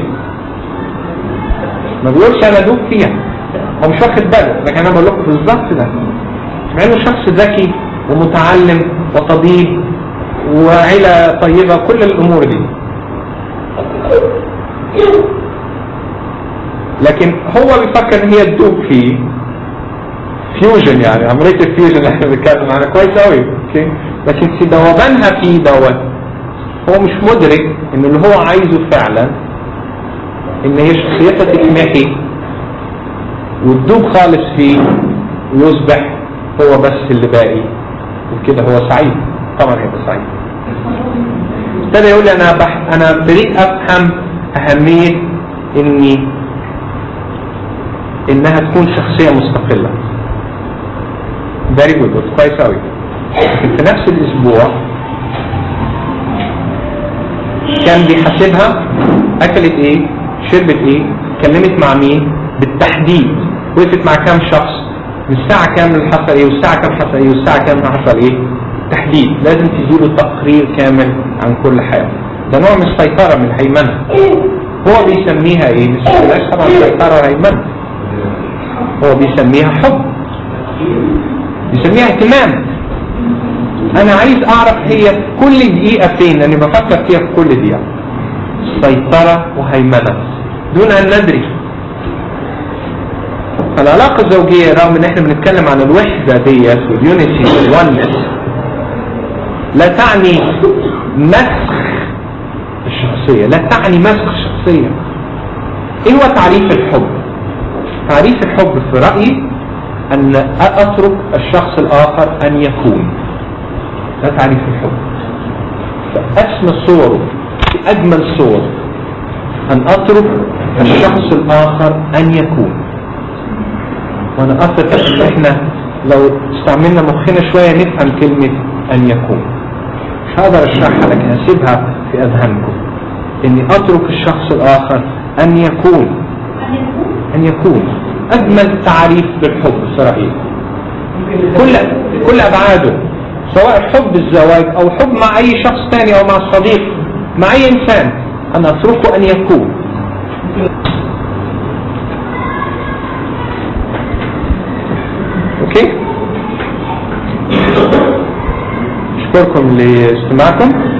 ما بيقولش انا ادوب فيها هو مش واخد باله لكن انا بقول لكم بالظبط ده مع انه شخص ذكي ومتعلم وطبيب وعيلة طيبة كل الامور دي لكن هو بيفكر ان هي تدوب فيه فيوجن يعني عملية الفيوجن اللي احنا بنتكلم عنها كويس قوي اوكي لكن في ذوبانها فيه دوت هو مش مدرك ان اللي هو عايزه فعلا ان هي شخصيتها تتمحي وتدوب خالص فيه ويصبح هو بس اللي باقي وكده هو سعيد طبعا هيبقى سعيد ابتدى يقول لي انا بح... انا ابتديت افهم اهميه اني انها تكون شخصيه مستقله فيري جود كويس قوي لكن في نفس الاسبوع كان بيحاسبها اكلت ايه شربت ايه اتكلمت مع مين بالتحديد وقفت مع كام شخص من الساعة كام اللي حصل ايه والساعة كام حصل ايه والساعة كام حصل ايه تحديد لازم تديله تقرير كامل عن كل حاجة ده نوع من السيطرة من الهيمنة هو بيسميها ايه مش بلاش طبعا سيطرة وهيمنة هو بيسميها حب بيسميها اهتمام انا عايز اعرف هي كل دقيقة فين لاني بفكر فيها في كل دقيقة سيطرة وهيمنة دون ان ندري العلاقة الزوجية رغم ان احنا بنتكلم عن الوحدة ديت واليونيتي والونس لا تعني مسخ الشخصية لا تعني مسخ الشخصية ايه هو تعريف الحب تعريف الحب في رأيي ان اترك الشخص الاخر ان يكون ده تعريف الحب فأسمى صوره في اجمل صور ان اترك الشخص الاخر ان يكون وانا اثق ان احنا لو استعملنا مخنا شوية نفهم كلمة ان يكون مش هقدر اشرحها لكن هسيبها في اذهانكم اني اترك الشخص الاخر ان يكون ان يكون اجمل تعريف للحب صراحة كل كل ابعاده سواء حب الزواج او حب مع اي شخص تاني او مع صديق مع اي انسان انا اتركه ان يكون اوكي اشكركم لاستماعكم